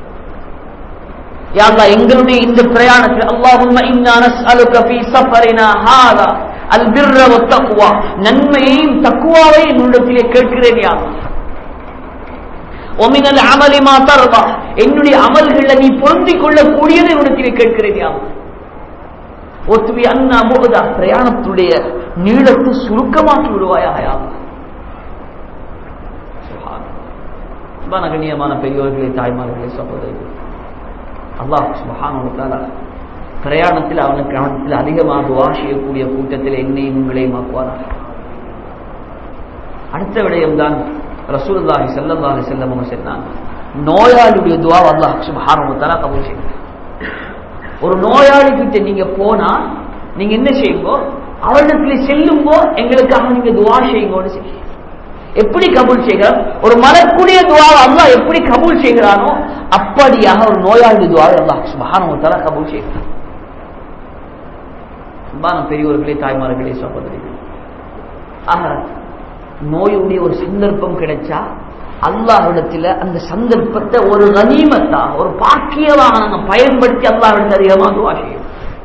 يا الله எங்களுடைய இந்த பிரயாணத்தில் اللهم إنا نسألك في سفرنا هذا البر والتقوى நன்மையையும் தக்குவாவையும் என்னிடத்திலே கேட்கிறேன் யா அல்லாஹ் ஒமினல் அமலி மா தர்வா என்னுடைய அமல்களை நீ பொருந்திக் கொள்ளக்கூடியதை உனக்கு கேட்கிறேன் யாம் ஒத்துவி அண்ணா முகதா பிரயாணத்துடைய நீளத்தை சுருக்கமாக்கி விடுவாயாக யாம் கண்ணியமான பெரியோர்களே தாய்மார்களே சகோதரிகள் அல்லாஹ் சுபஹான பிரயாணத்தில் அவனுக்கு அவனத்தில் அதிகமாக துவா செய்யக்கூடிய கூட்டத்தில் என்னையும் உங்களையும் ஆக்குவாராக அடுத்த விடயம்தான் ரசூலுல்லாஹி ஸல்லல்லாஹு அலைஹி வஸல்லம் அவங்க சொன்னாங்க நோயாளியுடைய துவா அல்லாஹ் சுப்ஹானஹு வ தஆலா கபூல் செய்யும் ஒரு நோயாளி கிட்ட நீங்க போனா நீங்க என்ன செய்யுங்க அவரிடத்துல செல்லும்போ எங்களுக்காக நீங்க துவா செய்யுங்கன்னு செய்யுங்க எப்படி கபூல் செய்கிறார் ஒரு மலக்குடைய துவாவை அல்லாஹ் எப்படி கபூல் செய்கிறானோ அப்படியாக ஒரு நோயாளி துவாவை அல்லாஹ் சுப்ஹானஹு வ தஆலா கபூல் செய்கிறார் அன்பான பெரியவர்களே தாய்மார்களே சகோதரிகளே ஆக நோயுடைய ஒரு சந்தர்ப்பம் கிடைச்சா அல்லாஹிடத்துல அந்த சந்தர்ப்பத்தை ஒரு கனிமத்தா ஒரு பாக்கியமாக நாங்க பயன்படுத்தி அல்லாஹிடத்தில் அதிகமாக துவா செய்யும்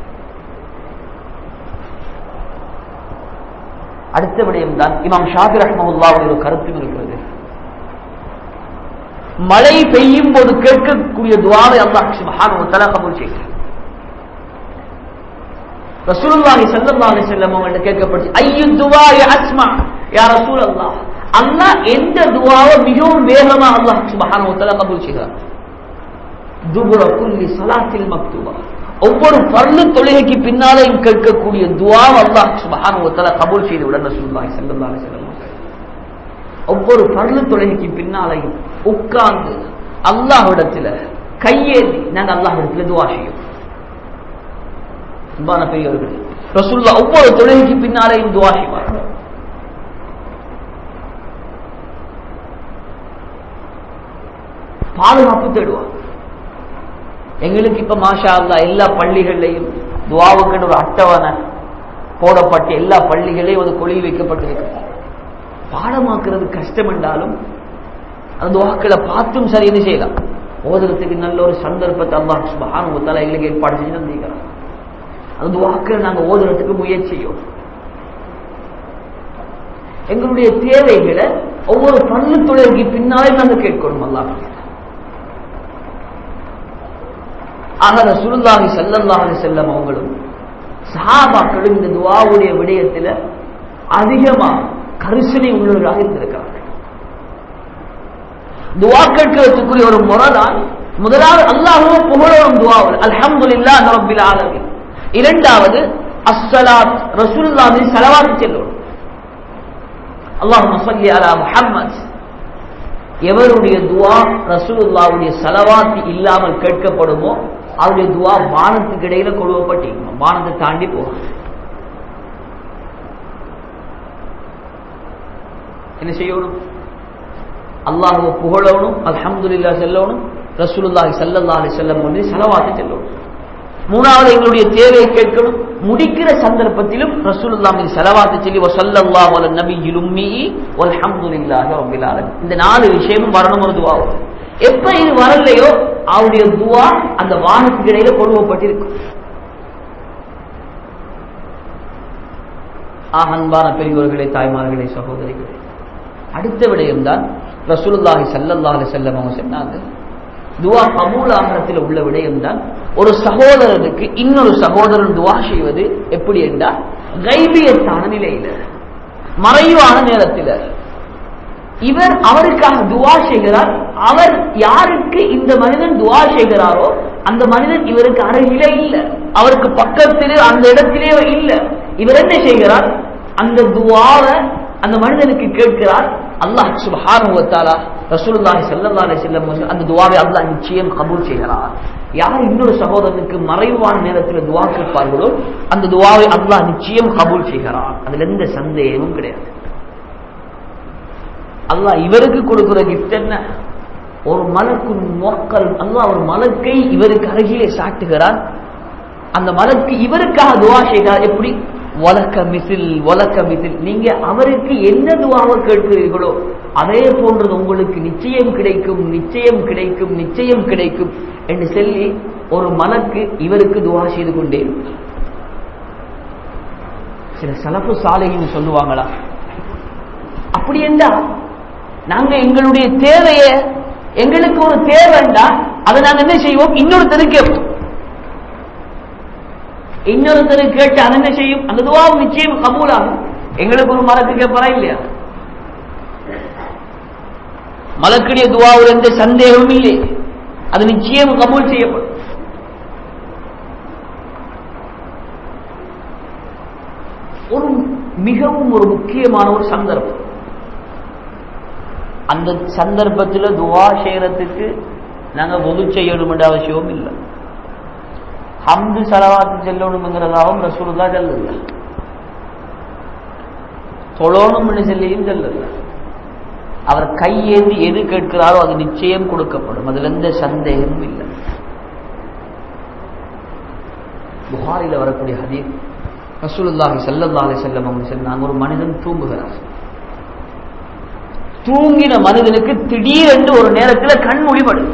அடுத்த விடயம் தான் இமாம் ஷாபி ரஹ்மஹுல்லாவுடைய ஒரு கருத்தும் இருக்கிறது மழை பெய்யும் போது கேட்கக்கூடிய துவாவை அல்லாஹ் சுப்ஹானஹு வ தஆலா கபூல் செய்கிறார் ரசூலுல்லாஹி ஸல்லல்லாஹு அலைஹி வஸல்லம் அவங்கள்ட்ட கேட்கப்பட்டு ஐயு துவா யா அஸ்மா யா ரசூலல்லாஹ் அல்லாஹ் எந்த துவாவை மிகவும் வேகமா அல்லாஹ் சுப்ஹானஹு வ தஆலா கபூல் செய்கிறார் துபுர குல்லி ஸலாத்தில் மக்தூபா ஒவ்வொரு பர்லு தொழுகைக்கு பின்னாலேயும் கேட்கக்கூடிய துவா அல்லாஹ் சுப்ஹானஹு வ தஆலா கபூல் செய்து விட ரசூலுல்லாஹி ஸல்லல்லாஹு அலைஹி வஸல்லம் ஒவ்வொரு பர்லு தொழுகைக்கு பின்னாலேயும் உட்கார்ந்து அல்லாஹ்விடத்துல கையேந்தி நாங்கள் அல்லாஹ்விடத்துல துவா செய்யும் அன்பான பெரியவர்கள் ரசூல்லா ஒவ்வொரு தொழுகைக்கு பின்னாலேயும் துவா செய்வார் பாதுகாப்பு தேடுவார் எங்களுக்கு இப்ப மாஷா அல்லா எல்லா பள்ளிகள்லையும் துவாவுக்குன்னு ஒரு அட்டவணை போடப்பட்டு எல்லா பள்ளிகளையும் அது கொழி வைக்கப்பட்டிருக்கு பாடமாக்குறது கஷ்டம் என்றாலும் அந்த துவாக்களை பார்த்தும் சரி என்ன செய்யலாம் ஓதுறதுக்கு நல்ல ஒரு சந்தர்ப்பத்தை அல்லாஹ் சுபஹானஹு வ தஆலா எங்களுக்கு ஏற்பாடு செஞ்சு தந்திருக்கிறார் அந்த துவாக்களை நாங்க ஓதுறதுக்கு முயற்சியும் எங்களுடைய தேவைகளை ஒவ்வொரு பல்லு தொழிலுக்கு பின்னாலே நாங்க கேட்கணும் அல்லாஹ் ஆக ரசூலுல்லாஹி ஸல்லல்லாஹு அலைஹி வஸல்லம் அவங்களும் சஹாபாக்களும் இந்த துவாவுடைய விடயத்துல அதிகமா கரிசனை உள்ளவர்களாக இருந்திருக்கிறார்கள் துவா கேட்கிறதுக்குரிய ஒரு முறைதான் முதலாவது அல்லாஹுவ புகழவும் துவாவல் அல்ஹம்துலில்லாஹ் ரப்பில் ஆலமீன் இரண்டாவது அஸ்ஸலாத் ரசூலுல்லாஹி ஸலவாத் செல்லணும் அல்லாஹும்ம ஸல்லி அலா முஹம்மத் எவருடைய துவா ரசூலுல்லாவுடைய சலவாத் இல்லாமல் கேட்கப்படுமோ அவருடைய துவா வானத்துக்கு இடையில கொழுவப்பட்டிருக்கணும் வானத்தை தாண்டி போகும் என்ன செய்யணும் அல்லாஹுவை புகழணும் அல்ஹம்துலில்லா செல்லணும் ரசூலுல்லாஹி ஸல்லல்லாஹு அலைஹி வஸல்லம் வந்து ஸலவாத்து செல்லணும் மூணாவது எங்களுடைய தேவையை கேட்கணும் முடிக்கிற சந்தர்ப்பத்திலும் ரசூலுல்லாஹ் மீது ஸலவாத்து சொல்லி வஸல்லல்லாஹு அலன் நபியில் உம்மி வல்ஹம்துலில்லாஹி ரப்பில் ஆலமீன் இந்த நாலு விஷயமும் வரணும் ஒரு துவா எப்ப இது வரலையோ அவருடைய துவா அந்த வானத்துக்கு இடையில கொழுவப்பட்டிருக்கும் ஆஹ் அன்பான பெரியவர்களே தாய்மார்களே சகோதரிகளே அடுத்த விடயம்தான் ரசூலுல்லாஹி ஸல்லல்லாஹு அலைஹி வஸல்லம் அவங்க சொன்னாங்க துவா கபூல் ஆகிறத்தில் உள்ள விடயம்தான் ஒரு சகோதரனுக்கு இன்னொரு சகோதரன் துவா செய்வது எப்படி என்றால் கைபியத்தான நிலையில மறைவான நேரத்தில் இவர் அவருக்காக துவா செய்கிறார் அவர் யாருக்கு இந்த மனிதன் துவா செய்கிறாரோ அந்த மனிதன் இவருக்கு அருகிலே இல்லை அவருக்கு பக்கத்திலே அந்த இடத்திலே இல்லை இவர் என்ன செய்கிறார் அந்த துவாவை அந்த மனிதனுக்கு கேட்கிறார் அல்லாஹ் சுப்ஹானஹு வ தஆலா ரசூலுல்லாஹி ஸல்லல்லாஹு அலைஹி வஸல்லம் அந்த துவாவை அல்லாஹ் நிச்சயம் கபூல் செய்கிறார் யார் இன்னொரு சகோதரனுக்கு மறைவான நேரத்தில் துவா கேட்பார்களோ அந்த துவாவை அல்லாஹ் நிச்சயம் கபூல் செய்கிறார் அதுல எந்த சந்தேகமும் கிடையாது அல்லாஹ் இவருக்கு கொடுக்கிற கிஃப்ட் என்ன ஒரு மலக்கு மொக்கல் அல்லாஹ் ஒரு மலக்கை இவருக்கு அருகிலே சாட்டுகிறார் அந்த மலக்கு இவருக்காக துவா செய்கிறார் எப்படி வழக்க மிசில் வழக்க மிசில் நீங்க அவருக்கு என்ன துவாவை கேட்கிறீர்களோ அதே போன்றது உங்களுக்கு நிச்சயம் கிடைக்கும் நிச்சயம் கிடைக்கும் நிச்சயம் கிடைக்கும் என்று சொல்லி ஒரு மலக்கு இவருக்கு துவா செய்து கொண்டே சில சலப்பு சாலையும் சொல்லுவாங்களா அப்படி என்றா நாங்க எங்களுடைய தேவைய எங்களுக்கு ஒரு தேவைண்டா அதை நாங்க என்ன செய்வோம் இன்னொருத்தருக்கு கேட்போம் இன்னொருத்தரு கேட்டு அது என்ன செய்யும் அந்த துவாவும் நிச்சயம் கபூலாகும் எங்களுக்கு ஒரு மலக்கு கேட்பறா இல்லையா மலக்குடைய துவாவில் எந்த சந்தேகமும் இல்லை அது நிச்சயம் கபூல் செய்யப்படும் ஒரு மிகவும் ஒரு முக்கியமான ஒரு சந்தர்ப்பம் அந்த சந்தர்ப்பத்தில் துவா செய்யறதுக்கு நாங்க ஒது செய்யணும் அவசியமும் இல்லை ஹம்து சலவாத்து செல்லணுங்கிறதாகவும் ரசூலுல்லா செல்லல தொழணும்னு சொல்லியும் செல்லல அவர் கையேந்தி எது கேட்கிறாரோ அது நிச்சயம் கொடுக்கப்படும் அதுல எந்த சந்தேகமும் இல்லை புகாரில வரக்கூடிய ஹதீர் ரசூலுல்லாஹி ஸல்லல்லாஹு அலைஹி வஸல்லம் அவங்க சொன்னாங்க ஒரு மனிதன் தூங்குகிறார் தூங்கின மனிதனுக்கு திடீரென்று ஒரு நேரத்தில் கண் மொழிபடுது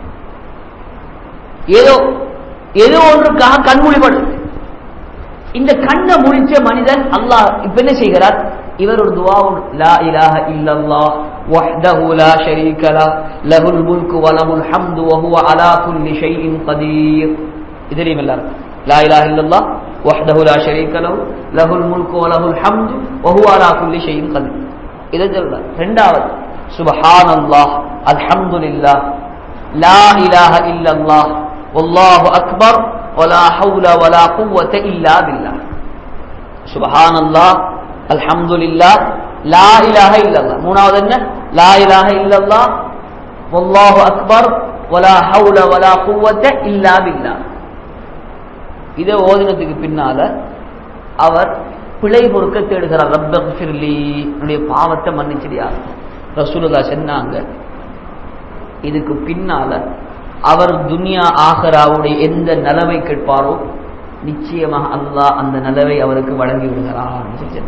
ஏதோ ஏதோ ஒன்றுக்காக கண் மொழிபடுது இந்த கண்ணை முடிச்ச மனிதன் அல்லாஹ் இப்ப என்ன செய்கிறார் இவர் ஒரு துவா லா இலாஹ இல்லல்லாஹ் வஹ்தஹு லா ஷரீக லா லஹுல் முல்கு வ லஹுல் ஹம்து வ ஹுவ அலா குல்லி ஷைஇன் கதீர் இதுலயும் எல்லாரும் லா இலாஹ இல்லல்லாஹ் வஹ்தஹு லா ஷரீக லஹு லஹுல் முல்கு வ லஹுல் ஹம்து வ ஹுவ அலா குல்லி ஷைஇன் கதீர் இதை சொல்றார் ரெண்டாவது சுபஹானல்லாஹ் அல்ஹம்துலில்லாஹ் லா இலாஹ இல்லல்லாஹ் வல்லாஹு அக்பர் ولا حول ولا قوة إلا بالله سبحان الله الحمد لله لا إله إلا الله மூணாவது என்ன لا إله إلا الله والله أكبر ولا حول ولا قوة إلا بالله இதை ஓதினத்துக்கு பின்னால அவர் பிழை பொறுக்க தேடுகிறார் ரப்பி என்னுடைய பாவத்தை மன்னிச்சிடியா ரசூலுல்லா சொன்னாங்க இதுக்கு பின்னால அவர் துனியா ஆகராவுடைய எந்த நலவை கேட்பாரோ நிச்சயமாக அல்லாஹ் அந்த நலவை அவருக்கு வழங்கி விடுகிறார்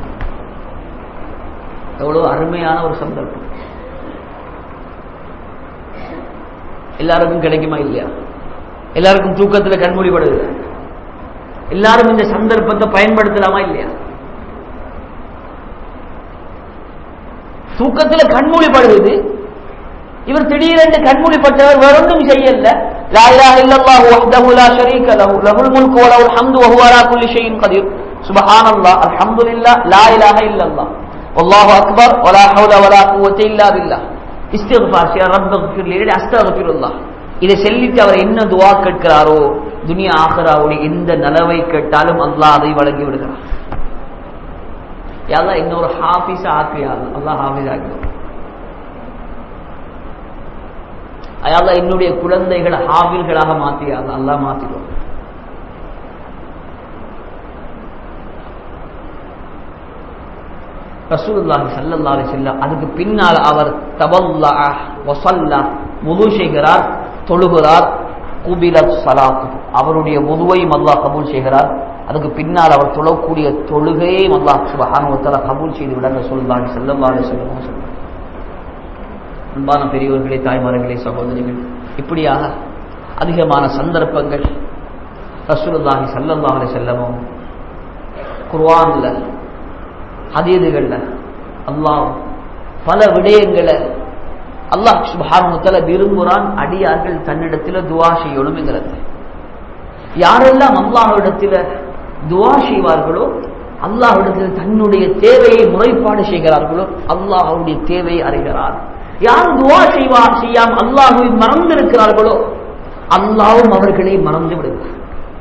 எவ்வளவு அருமையான ஒரு சந்தர்ப்பம் எல்லாருக்கும் கிடைக்குமா இல்லையா எல்லாருக்கும் தூக்கத்துல கண்மூடிப்படுது எல்லாரும் இந்த சந்தர்ப்பத்தை பயன்படுத்தலாமா இல்லையா தூக்கத்துல கண்மூடிப்படுவது இவர் திடீரென்று கண்மூடிப்பட்டவர் வேறொன்றும் செய்யல லா இலாஹ இல்லல்லாஹு வஹ்தஹு லா ஷரீக லஹு லஹுல் முல்கு வ லஹுல் ஹம்து வ ஹுவ அலா குல்லி ஷைஇன் கதீர் சுப்ஹானல்லாஹ் அல்ஹம்துலில்லாஹ் லா இலாஹ இல்லல்லாஹ் வல்லாஹு அக்பர் வ லா ஹவுல வ லா குவத்த இல்லா பில்லாஹ் இஸ்திக்ஃபார் யா ரப்பி இக்ஃபிர் லி அஸ்தக்ஃபிருல்லாஹ் இதை சொல்லிட்டு அவர் என்ன துஆ கேட்கிறாரோ துனியா ஆகிராவுடைய எந்த நலவை கேட்டாலும் அல்லாஹ் அதை வழங்கி விடுகிறார் யாரா இன்னொரு ஹாஃபிஸ் ஆக்கியா அல்லாஹ் ஹாஃபிஸ் ஆக்கிடுவார் அயால என்னுடைய குழந்தைகளை ஹாபில்களாக மாத்தியாது அல்லா மாத்திடுவோம் ரசூலுல்லாஹி ஸல்லல்லாஹு அலைஹி வஸல்லம் அதுக்கு பின்னால் அவர் தபல்லா வஸல்லா வுது செய்கிறார் தொழுகிறார் குபிலத் ஸலாத்து அவருடைய வுதுவையும் அல்லாஹ் கபூல் செய்கிறார் அதுக்கு பின்னால் அவர் தொழக்கூடிய தொழுகையையும் அல்லாஹ் சுப்ஹானஹு வ தஆலா கபூல் செய்து விட ரசூலுல்லாஹி ஸல்லல்லாஹு அலைஹி வஸல்லம் சொன்னார் அன்பான பெரியவர்களே தாய்மார்களே சகோதரிகள் இப்படியாக அதிகமான சந்தர்ப்பங்கள் ரசூலுல்லாஹி ஸல்லல்லாஹு அலைஹி வஸல்லமும் குர்ஆன்ல ஹதீதுகள்ல அல்லாஹ் பல விடயங்களை அல்லாஹ் சுப்ஹானஹு வ தஆலா விரும்புகிறான் அடியார்கள் தன்னிடத்தில் துஆ செய்யணும்ங்கிறது யாரெல்லாம் அல்லாஹ்விடத்தில் துஆ செய்வார்களோ அல்லாஹ்விடத்தில் தன்னுடைய தேவையை முறைப்பாடு செய்கிறார்களோ அல்லாஹ் அவருடைய தேவையை அறிகிறார் யார் துவா செய்வா செய்யாம அல்லாஹுவை மறந்து இருக்கிறார்களோ அல்லாவும் அவர்களை மறந்து விடுகிறார்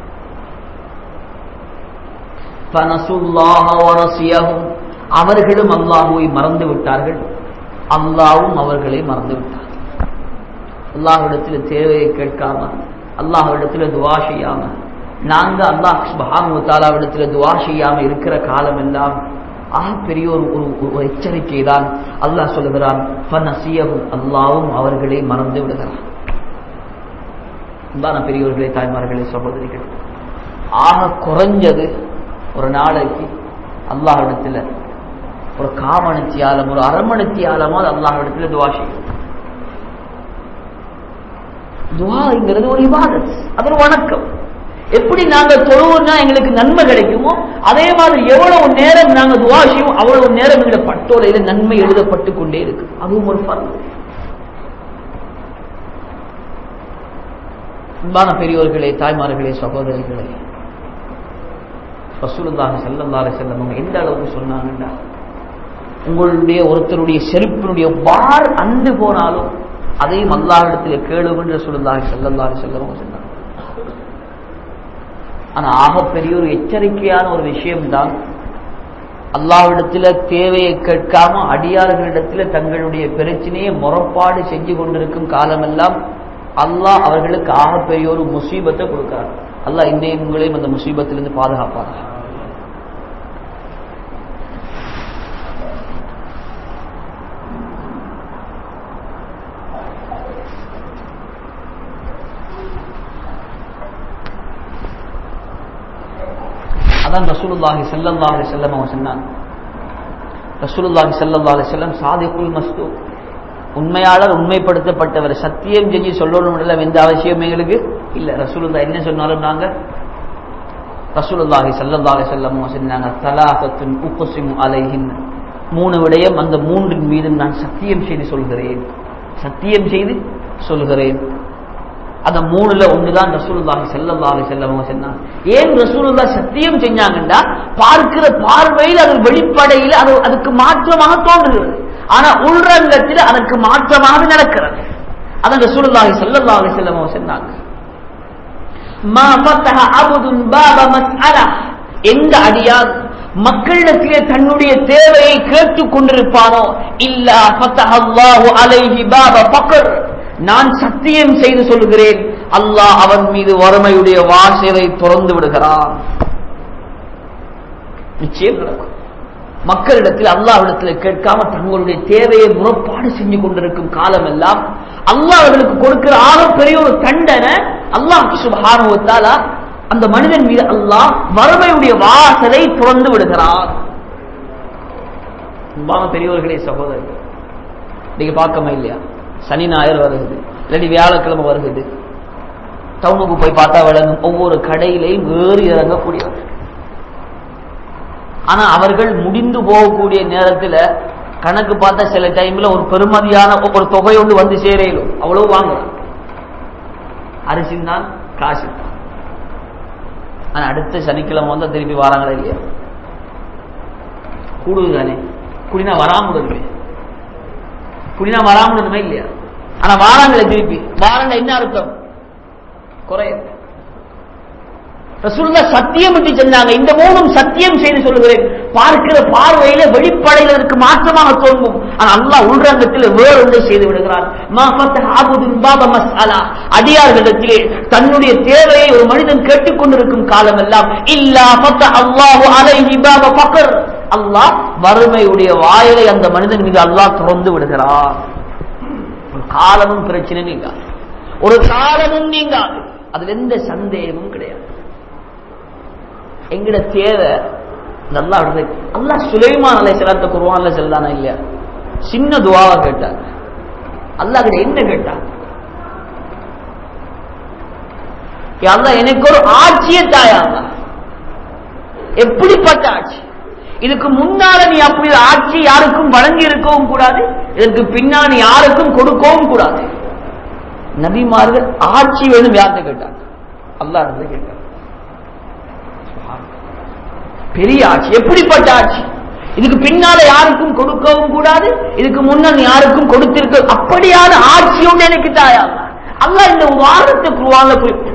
அவர்களும் அல்லாஹுவை மறந்து விட்டார்கள் அல்லாவும் அவர்களை மறந்து விட்டார் அல்லாஹ்விடத்தில் தேவையை கேட்காம அல்லாஹ்விடத்தில் துவா செய்யாம நாங்க அல்லாஹ் சுபானுவத்தாலாவிடத்துல துவா செய்யாம இருக்கிற காலம் எல்லாம் ஆக பெரிய ஒரு ஒரு எச்சரிக்கை தான் அல்லாஹ் சொல்லுகிறான் அல்லாவும் அவர்களை மறந்து விடுகிறான் அன்பான பெரியவர்களே தாய்மார்களே சகோதரிகள் ஆக குறைஞ்சது ஒரு நாளைக்கு அல்லாஹிடத்துல ஒரு காமணித்தியாலம் ஒரு அரமணித்தியாலமாவது அல்லாஹிடத்துல துவா செய்யும் துவாங்கிறது ஒரு இபாதத் அது ஒரு வணக்கம் எப்படி நாங்க தொழுவோம்னா எங்களுக்கு நன்மை கிடைக்குமோ அதே மாதிரி எவ்வளவு நேரம் நாங்க துவா செய்வோம் அவ்வளவு நேரம் எங்களுடைய பட்டோலையில நன்மை எழுதப்பட்டு கொண்டே இருக்கு அதுவும் ஒரு பருவம் அன்பான பெரியோர்களே தாய்மார்களே சகோதரிகளே ரசூலுல்லாஹி ஸல்லல்லாஹு அலைஹி வஸல்லம் எந்த அளவுக்கு சொன்னாங்கடா உங்களுடைய ஒருத்தருடைய செருப்பினுடைய வார் அண்டு போனாலும் அதையும் அல்லாஹ்விடத்தில் கேளுங்கள் ரசூலுல்லாஹி ஸல்லல்லாஹு அலைஹி வஸல்லம் சொன்னாங்க ஆனா ஆக பெரிய ஒரு எச்சரிக்கையான ஒரு விஷயம்தான் அல்லாஹ்விடத்துல தேவையை கேட்காம அடியார்களிடத்துல தங்களுடைய பிரச்சனையை முறப்பாடு செஞ்சு கொண்டிருக்கும் காலமெல்லாம் அல்லாஹ் அவர்களுக்கு ஆகப்பெரிய ஒரு முசீபத்தை கொடுக்கிறார் அல்லாஹ் இன்னையும் உங்களையும் அந்த முசீபத்திலிருந்து பாதுகாப்பார்கள் அதான் ரசூலுல்லாஹி ஸல்லல்லாஹு அலைஹி வஸல்லம் அவங்க சொன்னாங்க ரசூலுல்லாஹி ஸல்லல்லாஹு அலைஹி வஸல்லம் சாதிகுல் மஸ்து உண்மையாளர் உண்மைப்படுத்தப்பட்டவர் சத்தியம் செஞ்சு சொல்லணும் எந்த அவசியம் எங்களுக்கு இல்ல ரசூலுல்லாஹ் என்ன சொன்னாலும் நாங்க ரசூலுல்லாஹி ஸல்லல்லாஹு அலைஹி வஸல்லம் அவங்க சொன்னாங்க தலாகத்துன் உக்ஸிமு அலைஹின் மூணு விடயம் அந்த மூன்றின் மீதும் நான் சத்தியம் செய்து சொல்கிறேன் சத்தியம் செய்து சொல்கிறேன் அந்த மூணுல ஒண்ணுதான் ரசூலுல்லாஹி ஸல்லல்லாஹு அலைஹி வஸல்லம் சொன்னாங்க ஏன் ரசூலுல்லாஹ் சத்தியம் செஞ்சாங்கன்னா பார்க்கிற பார்வையில் அது வெளிப்படையில் அது அதுக்கு மாற்றமாக தோன்றுகிறது ஆனா உள்ரங்கத்தில் அதற்கு மாற்றமாக நடக்கிறது அதான் ரசூலுல்லாஹி ஸல்லல்லாஹு அலைஹி வஸல்லம் சொன்னாங்க மா ஃபத்தஹ அப்துன் பாப மஸ்அலா எந்த அடியார் மக்களிடத்திலே தன்னுடைய தேவையை கேட்டுக் கொண்டிருப்பானோ இல்லா ஃபத்தஹ அல்லாஹு அலைஹி பாப ஃபக்ர் நான் சத்தியம் செய்து சொல்கிறேன் அல்லாஹ் அவன் மீது வறுமையுடைய வாசலை திறந்து விடுகிறான் நிச்சயம் நடக்கும் மக்களிடத்தில் அல்லாஹ்விடத்தில் கேட்காம தங்களுடைய தேவையை முறப்பாடு செஞ்சு கொண்டிருக்கும் காலம் எல்லாம் அல்லாஹ் அவர்களுக்கு கொடுக்கிற ஆக பெரிய ஒரு தண்டனை அல்லாஹ் சுபானுவத்தால அந்த மனிதன் மீது அல்லாஹ் வறுமையுடைய வாசலை திறந்து விடுகிறான் அன்பான பெரியவர்களே சகோதரர்கள் நீங்க பார்க்கமா இல்லையா சனி ஞாயிறு வருகிறது இல்லாட்டி வியாழக்கிழமை வருகிறது டவுனுக்கு போய் பார்த்தா விளங்கும் ஒவ்வொரு கடையிலையும் ஏறி இறங்கக்கூடியவர்கள் ஆனா அவர்கள் முடிந்து போகக்கூடிய நேரத்துல கணக்கு பார்த்தா சில டைம்ல ஒரு பெருமதியான ஒரு தொகை ஒன்று வந்து சேரையிலும் அவ்வளவு வாங்கலாம் அரிசி தான் காசு தான் ஆனா அடுத்த சனிக்கிழமை வந்தா திருப்பி வராங்களா இல்லையா கூடுது தானே குடினா வராமல் இருக்கு குடினா வராமல் இருந்துமே இல்லையா ஆனா வாராங்களே திருப்பி வாரங்க என்ன அர்த்தம் குறையும் ரசூல்லா சத்தியம் என்று சொன்னாங்க இந்த மூணும் சத்தியம் செய்து சொல்லுகிறேன் பார்க்கிற பார்வையில வெளிப்படையில் அதற்கு மாற்றமாக தோன்றும் ஆனால் அல்லாஹ் உள்ரங்கத்தில் வேறொன்றை செய்து விடுகிறான் அடியார்களிடத்திலே தன்னுடைய தேவையை ஒரு மனிதன் கேட்டுக்கொண்டிருக்கும் காலம் எல்லாம் இல்லா அல்லாஹு அலைஹி பாப பக்கர் அல்லாஹ் வறுமையுடைய வாயிலை அந்த மனிதன் மீது அல்லாஹ் திறந்து விடுகிறார் ஒரு காலமும் பிரச்சனை நீங்காது ஒரு காலமும் நீங்காது அதுல எந்த சந்தேகமும் கிடையாது எங்கட தேவை நல்லா அல்லா சுலைமான் அலை சிலத்த குருவான்ல செல்லானா இல்லையா சின்ன துவாவை கேட்டார் அல்லா கிட்ட என்ன கேட்டார் அல்லா எனக்கு ஒரு ஆட்சியை தாயா எப்படிப்பட்ட ஆட்சி இதுக்கு முன்னால நீ அப்படி ஆட்சி யாருக்கும் வழங்கி இருக்கவும் கூடாது இதற்கு பின்னால் நீ யாருக்கும் கொடுக்கவும் கூடாது நபிமார்கள் ஆட்சி வேணும் யார்கிட்ட கேட்டாங்க அல்லா இருந்து கேட்டாங்க பெரிய ஆட்சி எப்படிப்பட்ட ஆட்சி இதுக்கு பின்னால யாருக்கும் கொடுக்கவும் கூடாது இதுக்கு முன்னால் யாருக்கும் கொடுத்திருக்க அப்படியான ஆட்சி ஒன்று எனக்கு தாயா அல்ல இந்த உதாரணத்தை குருவான குறிப்பிட்டு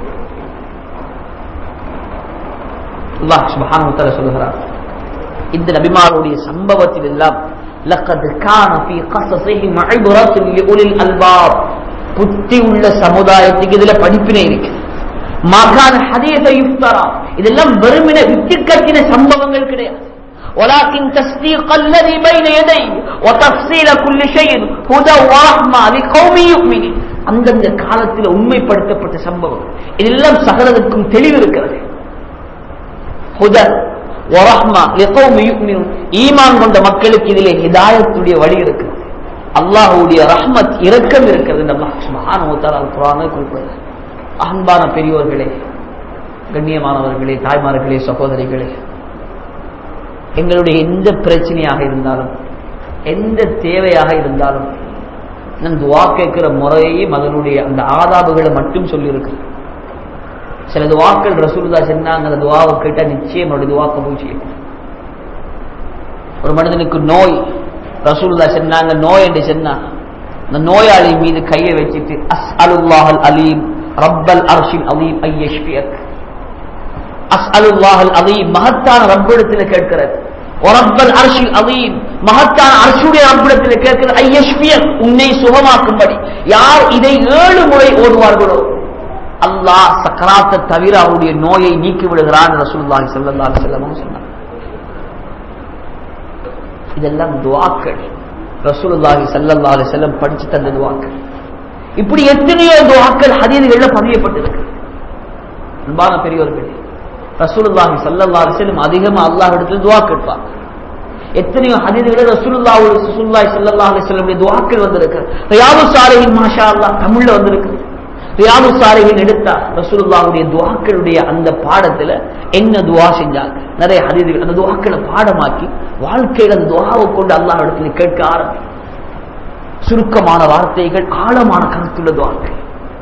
அல்லாஹ் சுபஹானஹு சொல்லுகிறார் இந்த நபிமாருடைய சம்பவத்தில் எல்லாம் لقد كان في قصصهم عبرة لأولي الألباب புத்தி உள்ள சமுதாயத்துக்கு இதுல படிப்பினை இருக்கு மகான ஹதீஸ யுஃப்தரா இதெல்லாம் வெறுமனே விட்டு கட்டின சம்பவங்கள் கிடையாது ولكن تصديق الذي بين يديه وتفصيل كل شيء هدى ورحمة لقوم يؤمنون அந்தந்த காலத்தில் உண்மைப்படுத்தப்பட்ட சம்பவம் இதெல்லாம் சகலதற்கும் தெளிவு இருக்கிறது ஹுதர் வரஹ்மா லிகௌமி யுமினூன் ஈமான் கொண்ட மக்களுக்கு இதிலே ஹிதாயத்துடைய வழி இருக்கிறது அல்லாஹ்வுடைய ரஹ்மத் இரக்கம் இருக்கிறது என்று அல்லாஹ் சுப்ஹானஹு வ தஆலா குர்ஆனில் குறிப்பிடுகிறார் அன்பான பெரியோர்களே கண்ணியமானவர்களே தாய்மார்களே சகோதரிகளே எங்களுடைய எந்த பிரச்சனையாக இருந்தாலும் எந்த தேவையாக இருந்தாலும் நம் துவா கேட்கிற முறையையும் அதனுடைய அந்த ஆதாபுகளை மட்டும் சொல்லியிருக்கு சில துவாக்கள் ரசூலுதா சொன்னாங்க அந்த துவாவை கேட்டா நிச்சயம் அவருடைய துவா கபூல் செய்யும் ஒரு மனிதனுக்கு நோய் ரசூலுதா சொன்னாங்க நோய் என்று சொன்னா அந்த நோயாளி மீது கையை வச்சுட்டு அஸ் அலுல்லாஹல் அலீம் ரப்பல் அர்ஷின் அலீம் ஐயஷ்பியக் அஸ் அலுல்லாஹல் அலீம் மகத்தான ரப்பிடத்தில் கேட்கிறது ஒரப்பல் அரசில் அவையும் மகத்தான அரசுடைய ரப்பிடத்தில் கேட்கிற ஐயஸ்பியன் உன்னை சுகமாக்கும்படி யார் இதை ஏழு முறை ஓடுவார்களோ அல்லாஹ் சக்கராத்தை தவிர அவருடைய நோயை நீக்கி விடுகிறான் ரசூலுல்லாஹி ஸல்லல்லாஹு அலைஹி வஸல்லம் சொன்னார் இதெல்லாம் துவாக்கள் ரசூலுல்லாஹி ஸல்லல்லாஹு அலைஹி வஸல்லம் படிச்சு தந்த துவாக்கள் இப்படி எத்தனையோ துவாக்கள் ஹதீதுகள்ல பதியப்பட்டிருக்கு அன்பான பெரியவர்களே ரசூலுல்லாஹி ஸல்லல்லாஹு அலைஹி வஸல்லம் அதிகமா அல்லாஹ் இடத்துல துவா கேட்பார் எத்தனையோ ஹதீதுகளை ரசூலுல்லாஹி ரசூலுல்லாஹி ஸல்லல்லாஹு அலைஹி வஸல்லம் துவாக்கள் வந்திருக்கு ரியாது சாலிஹின் மாஷா அல்லாஹ் தமிழ்ல வந்திருக்கு ரியாது சாலிஹின் எடுத்தா ரசூலுல்லாஹுடைய துவாக்களுடைய அந்த பாடத்துல என்ன துவா செஞ்சாங்க நிறைய ஹதீதுகள் அந்த துவாக்களை பாடமாக்கி வாழ்க்கையில அந்த துவாவை கொண்டு அல்லாஹ் இடத்துல கேட்க ஆரம்பி சுருக்கமான வார்த்தைகள் ஆழமான கருத்துள்ள துவாக்கள்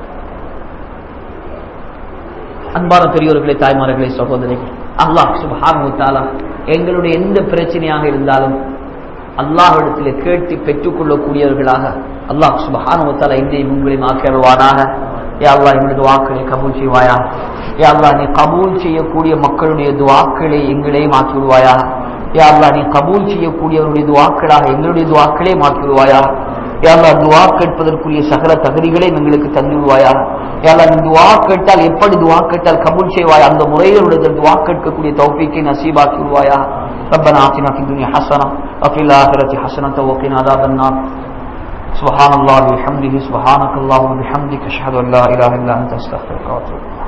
அன்பான பெரியோர்களே தாய்மார்களே சகோதரிகள் அல்லாஹ் சுபஹானு தாலா எங்களுடைய எந்த பிரச்சனையாக இருந்தாலும் அல்லாஹிடத்தில் கேட்டு பெற்றுக்கொள்ளக்கூடியவர்களாக அல்லாஹ் சுபஹானு தாலா இன்றைய உங்களையும் ஆக்கிடுவானாக யா அல்லாஹ் எங்களுடைய துவாக்களை கபூல் செய்வாயா யா அல்லாஹ் நீ கபூல் செய்யக்கூடிய மக்களுடைய துவாக்களை எங்களையும் ஆக்கி விடுவாயா யா அல்லாஹ் நீ கபூல் செய்யக்கூடியவருடைய துவாக்களாக எங்களுடைய துவாக்களே மாற்றி விடுவாயா யாரா துவா கேட்பதற்குரிய சகல தகுதிகளை எங்களுக்கு தந்துடுவாயா யாரா நீ துவா கேட்டால் எப்படி துவா கேட்டால் கபூல் செய்வாயா அந்த முறைகளுடைய துவா கேட்கக்கூடிய தௌஃபீக்கை நசீபாக்கி விடுவாயா ربنا آتنا في الدنيا حسنة وفي الآخرة حسنة وقنا عذاب النار سبحان الله وبحمده سبحانك اللهم وبحمدك أشهد أن لا إله إلا أنت أستغفرك وأتوب إليك